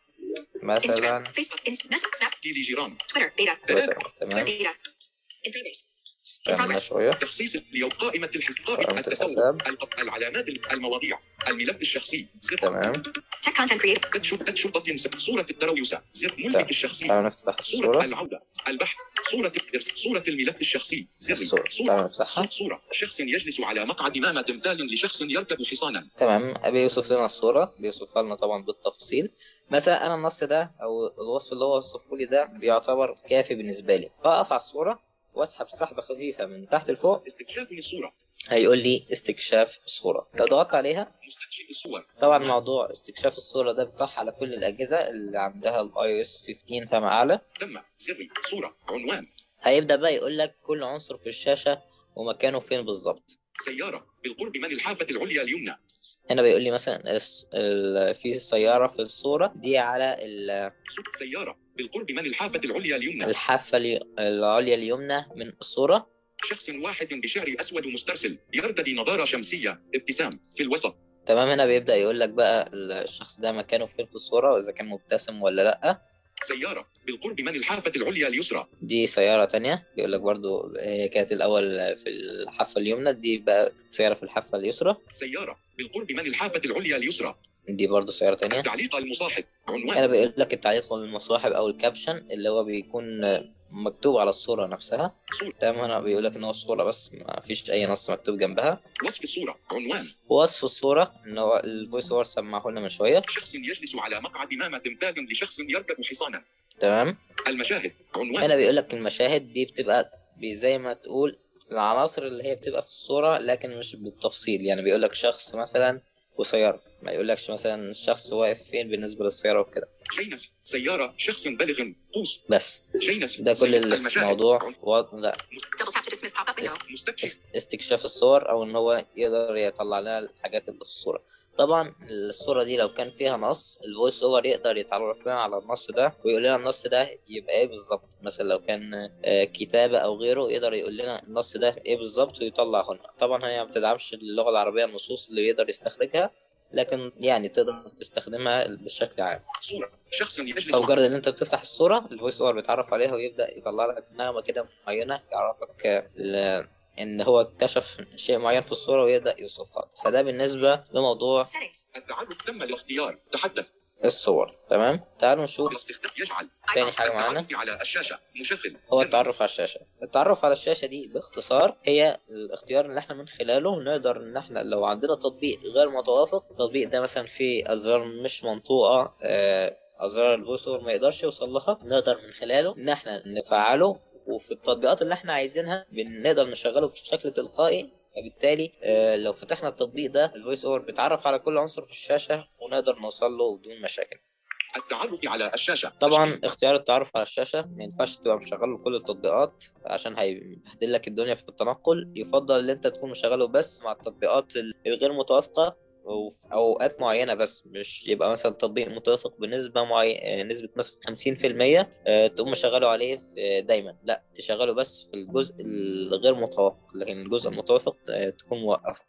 مثلا Instagram. Facebook. Inst- Message. Snap. تيلي جيران Twitter. Data. ثلاثة تويتر Twitter تمام data. In progress. In استنى progress. شويه تخصيص اليوم قائمة الحس قائمة قائمة التسوق الحساب. الق- العلامات المواضيع الملف الشخصي زر تمام Tech content creator. قد شو- قد شرطة صورة الترويسة زر تمام. ملفك الشخصي تعالوا نفتح صورة الصوره العودة البحث صورة الدرس صورة الملف الشخصي زر الصورة. صورة تعالوا نفتحها صورة, صورة شخص يجلس على مقعد أمام تمثال لشخص يركب حصانا تمام بيوصف لنا الصورة بيوصفها لنا طبعا بالتفصيل مثلا أنا النص ده أو الوصف اللي هو وصفه لي ده بيعتبر كافي بالنسبة لي بقف على الصورة واسحب سحبة خفيفة من تحت لفوق استكشاف الصورة هيقول لي استكشاف الصورة لو ضغطت عليها مستكشف الصور طبعا موضوع استكشاف الصورة ده بيطرح على كل الأجهزة اللي عندها الاي او اس 15 فما أعلى تم زر صورة عنوان هيبدأ بقى يقول لك كل عنصر في الشاشة ومكانه فين بالظبط سيارة بالقرب من الحافة العليا اليمنى هنا بيقول لي مثلا الس- ال- في سيارة في الصورة دي على ال- صوت سيارة بالقرب من الحافة العليا اليمنى الحافة الي- العليا اليمنى من الصورة شخص واحد بشعر أسود مسترسل يرتدي نظارة شمسية ابتسام في الوسط تمام هنا بيبدأ يقول لك بقى الشخص ده مكانه فين في الصورة وإذا كان مبتسم ولا لأ سيارة بالقرب من الحافة العليا اليسرى دي سيارة تانية بيقول لك برضو هي كانت الأول في الحافة اليمنى دي بقى سيارة في الحافة اليسرى سيارة بالقرب من الحافة العليا اليسرى دي برضو سيارة تانية التعليق المصاحب هنا عنوان بيقول لك التعليق المصاحب أو الكابشن اللي هو بيكون مكتوب على الصورة نفسها صورة تمام هنا بيقول لك إن هو الصورة بس ما فيش أي نص مكتوب جنبها وصف الصورة عنوان وصف الصورة إن هو الفويس أوفر سمعه لنا من شوية شخص يجلس على مقعد أمام تمثال لشخص يركب حصانا تمام المشاهد عنوان هنا بيقول لك المشاهد دي بتبقى بي- زي ما تقول العناصر اللي هي بتبقى في الصورة لكن مش بالتفصيل يعني بيقول لك شخص مثلا وسيارة ما يقولكش مثلا الشخص واقف فين بالنسبة للسيارة وكده جينس سيارة شخص بالغ قوس بس جينس ده كل سيد اللي في المشاهد. موضوع عن- و... لا Double tap to dismiss pop-up window. مستكشف استكشاف الصور او ان هو يقدر يطلع لنا الحاجات اللي في الصورة طبعا الصورة دي لو كان فيها نص الفويس اوفر يقدر يتعرف لنا على النص ده ويقول لنا النص ده يبقى ايه بالظبط مثلا لو كان آه، كتابة او غيره يقدر يقول لنا النص ده ايه بالظبط ويطلعه لنا طبعا هي ما بتدعمش اللغة العربية النصوص اللي يقدر يستخرجها لكن يعني تقدر تستخدمها بشكل عام صورة شخص يجلس فمجرد ان انت بتفتح الصورة الفويس اوفر بيتعرف عليها ويبدأ يطلع لك نغمة كده معينة يعرفك آه، ل- ان هو اكتشف شيء معين في الصورة ويبدأ يوصفها لك. فده بالنسبة لموضوع Settings. التعرف تم الاختيار تحدث الصور تمام تعالوا نشوف استخدام يجعل تاني حاجة معانا التعرف على الشاشة مشغل هو زر. التعرف على الشاشة التعرف على الشاشة دي باختصار هي الاختيار اللي احنا من خلاله نقدر ان احنا لو عندنا تطبيق غير متوافق التطبيق ده مثلا فيه ازرار مش منطوقة آه، ازرار الفويس اوفر ما يقدرش يوصل لها نقدر من خلاله ان احنا نفعله وفي التطبيقات اللي احنا عايزينها بنقدر نشغله بشكل تلقائي فبالتالي آه، لو فتحنا التطبيق ده الفويس اوفر بيتعرف على كل عنصر في الشاشة ونقدر نوصل له بدون مشاكل التعرف على الشاشة طبعا اختيار التعرف على الشاشة ما ينفعش تبقى مشغله لكل التطبيقات عشان هيبهدل لك الدنيا في التنقل يفضل ان انت تكون مشغله بس مع التطبيقات ال- الغير متوافقة وفي اوقات معينة بس مش يبقى مثلا تطبيق متوافق بنسبة معينة نسبة مثلا 50% آه، تقوم مشغله عليه في- دايما لا تشغله بس في الجزء الغير متوافق لكن الجزء المتوافق آه، تكون موقفه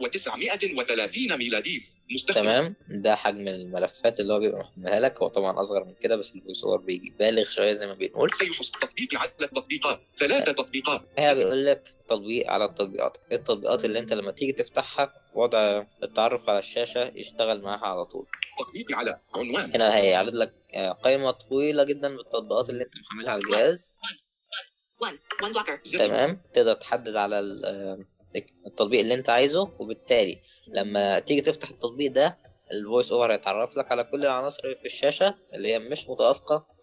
1930 ميلادي مستخدم تمام ده حجم الملفات اللي هو بيبقى محملها لك هو طبعا اصغر من كده بس الفويس اوفر بيجي بالغ شويه زي ما بنقول سيحص تطبيق على التطبيقات ثلاثة تطبيقات هي بيقول لك تطبيق على التطبيقات إيه التطبيقات اللي انت لما تيجي تفتحها وضع التعرف على الشاشة يشتغل معاها على طول تطبيق على عنوان هنا هيعرض لك آه، قائمة طويلة جدا بالتطبيقات اللي انت محملها على الجهاز One. One blocker. زر. تمام تقدر تحدد على ال- آه، التطبيق اللي انت عايزه وبالتالي لما تيجي تفتح التطبيق ده الفويس اوفر هيتعرف لك على كل العناصر اللي في الشاشة اللي هي مش متوافقة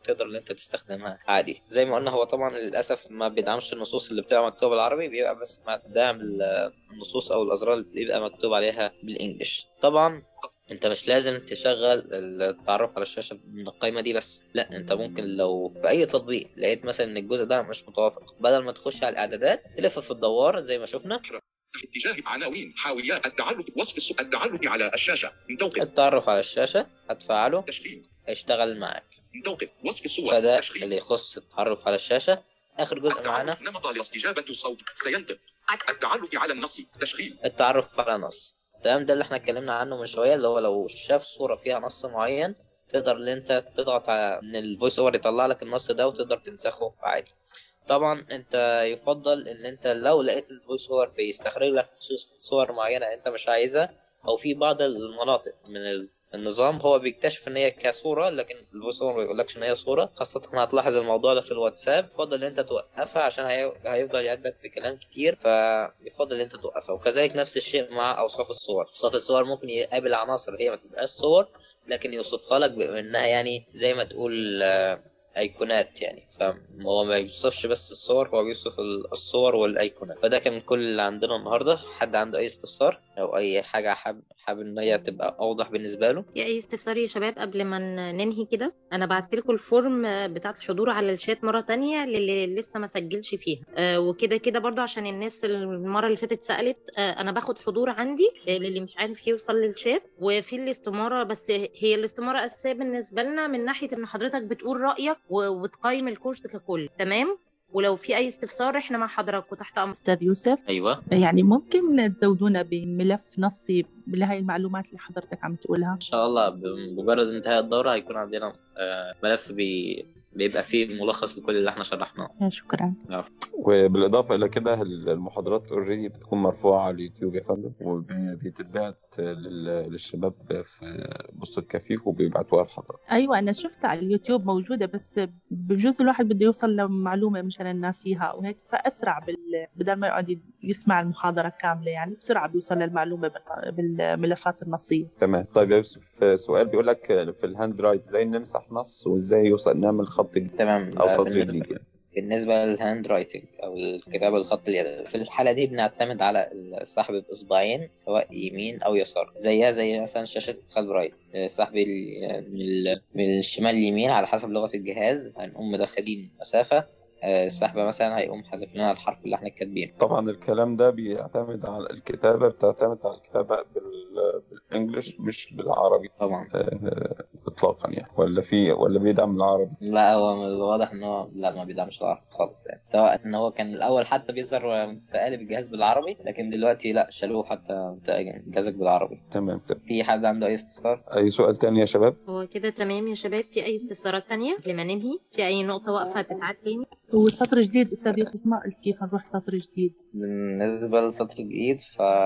تقدر ان انت تستخدمها عادي زي ما قلنا هو طبعا للاسف ما بيدعمش النصوص اللي بتبقى مكتوبه بالعربي بيبقى بس مع دعم ال- النصوص او الازرار اللي بيبقى مكتوب عليها بالانجلش طبعا انت مش لازم تشغل التعرف على الشاشه من القائمه دي بس لا انت ممكن لو في اي تطبيق لقيت مثلا ان الجزء ده مش متوافق بدل ما تخش على الاعدادات تلف في الدوار زي ما شفنا في اتجاه عناوين حاويات التعرف وصف السؤال التعرف على الشاشة توقف التعرف على الشاشة هتفعله تشغيل هيشتغل معاك توقف وصف الصور فده تشغيل اللي يخص التعرف على الشاشة آخر جزء معانا التعرف نمط لاستجابة الصوت سينطق التعرف على النص تشغيل التعرف على نص تمام ده اللي احنا اتكلمنا عنه من شوية اللي هو لو شاف صورة فيها نص معين تقدر ان انت تضغط على ان الفويس اوفر يطلع لك النص ده وتقدر تنسخه عادي طبعا انت يفضل ان انت لو لقيت الفويس اوفر بيستخرج لك خصوص صور معينة انت مش عايزها او في بعض المناطق من ال- النظام هو بيكتشف ان هي كصورة لكن الفويس اوفر ما بيقولكش ان هي صورة خاصة هتلاحظ الموضوع ده في الواتساب يفضل ان انت توقفها عشان هي... هيفضل يعدك في كلام كتير فيفضل ان انت توقفها وكذلك نفس الشيء مع اوصاف الصور اوصاف الصور ممكن يقابل عناصر هي ما تبقاش صور لكن يوصفها لك بانها يعني زي ما تقول آه، ايقونات يعني فهو ما بيوصفش بس الصور هو بيوصف ال- الصور والايقونات فده كان كل اللي عندنا النهارده حد عنده اي استفسار او اي حاجه حابب حابب ان هي تبقى اوضح بالنسبه له في اي استفسار يا شباب قبل ما ن- ننهي كده انا بعت لكم الفورم بتاعه الحضور على الشات مره تانية للي لسه ما سجلش فيها آه، وكده كده برضه عشان الناس المره اللي فاتت سالت آه، انا باخد حضور عندي آه، للي مش عارف يوصل للشات وفي الاستماره بس هي الاستماره اساسيه بالنسبه لنا من ناحيه ان حضرتك بتقول رايك و- وتقيم الكورس ككل تمام ولو في اي استفسار احنا مع حضرتك وتحت امر أستاذ يوسف ايوه يعني ممكن تزودونا بملف نصي لهي المعلومات اللي حضرتك عم تقولها ان شاء الله بمجرد انتهاء الدوره هيكون عندنا آه، ملف بي... بيبقى فيه ملخص لكل اللي احنا شرحناه شكرا عفوا. وبالاضافه الى كده المحاضرات اوريدي بتكون مرفوعه على اليوتيوب يا فندم وبتتبعت لل- للشباب في بوسطة كفيف وبيبعتوها لحضرتك ايوه انا شفتها على اليوتيوب موجوده بس بجوز الواحد بده يوصل لمعلومه مشان ناسيها او هيك فاسرع بال... بدل ما يقعد يسمع المحاضره كامله يعني بسرعه بيوصل للمعلومه بال- بالملفات النصيه تمام طيب يا يوسف سؤال بيقول لك في الهاند رايت ازاي نمسح نص وازاي يوصل نعمل خط جديد تمام او آه، سطر بالنسبة- جديد يعني بالنسبة للهاند رايتنج أو الكتابة بالخط اليدوي في الحالة دي بنعتمد على السحب بإصبعين سواء يمين أو يسار زيها زي مثلا شاشة خلف رايت سحب ال- من ال- من الشمال اليمين على حسب لغة الجهاز هنقوم مدخلين مسافة آه، السحبة مثلا هيقوم حذف لنا الحرف اللي احنا كاتبينه طبعا الكلام ده بيعتمد على الكتابة بتعتمد على الكتابة بال... بالانجلش مش بالعربي طبعا آه، اطلاقا يعني ولا في ولا بيدعم العربي لا هو من الواضح ان هو لا ما بيدعمش العربي خالص يعني سواء ان هو كان الاول حتى بيظهر في قالب الجهاز بالعربي لكن دلوقتي لا شالوه حتى جهازك بالعربي تمام تمام في حد عنده اي استفسار اي سؤال تاني يا شباب هو كده تمام يا شباب في اي استفسارات تانية قبل ما ننهي في اي نقطه واقفه تتعاد تاني وسطر جديد استاذ يوسف ما قلت كيف نروح سطر جديد بالنسبة للسطر الجديد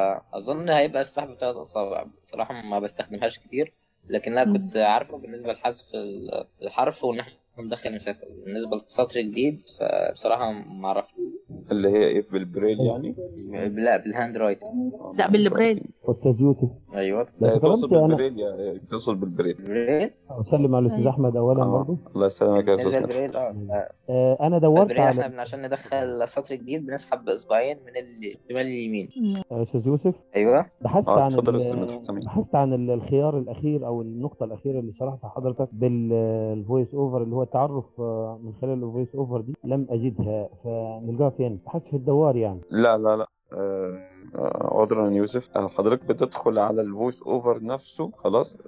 فأظن هيبقى السحب بتاعت أصابع بصراحة ما بستخدمهاش كتير لكنها مم. كنت عارفه بالنسبة لحذف ال- الحرف وإن احنا ندخل مسافة بالنسبة للسطر الجديد فبصراحة ما أعرفش اللي هي ايه بالبريل يعني لا بالهاند رايتنج لا بالبريل استاذ يوسف أيوه لو لا تقصد تكلمت انا بالبريل يا تقصد بالبريل بالبريل اسلم على الاستاذ احمد اولا اه برضه الله يسلمك يا بالنسبة استاذ للبريل اه آه، انا دورت البريل احنا على بن- عشان ندخل سطر جديد بنسحب بإصبعين من الشمال اليمين آه، استاذ يوسف أيوه بحثت اه عن اتفضل ال- يا استاذ مدحت سامعين بحثت عن ال- الخيار الاخير او النقطه الاخيره اللي شرحتها حضرتك بالفويس اوفر اللي هو التعرف آه، من خلال الفويس اوفر دي لم اجدها فنلقاها فين بحثت في الدوار يعني لا لا لا آه، آه، عذرا يا يوسف آه، حضرتك بتدخل على الفويس اوفر نفسه خلاص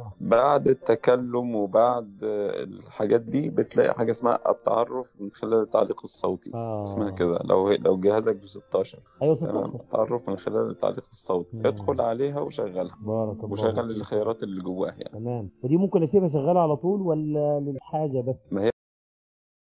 بعد التكلم وبعد آه، الحاجات دي بتلاقي حاجه اسمها التعرف من خلال التعليق الصوتي اسمها اه كده لو هي لو جهازك ب 16 ايوه تمام 16 التعرف من خلال التعليق الصوتي مم. ادخل عليها وشغلها بارك الله وشغل فيك. الخيارات اللي جواها يعني تمام ودي ممكن اسيبها شغاله على طول ولا للحاجه بس ما هي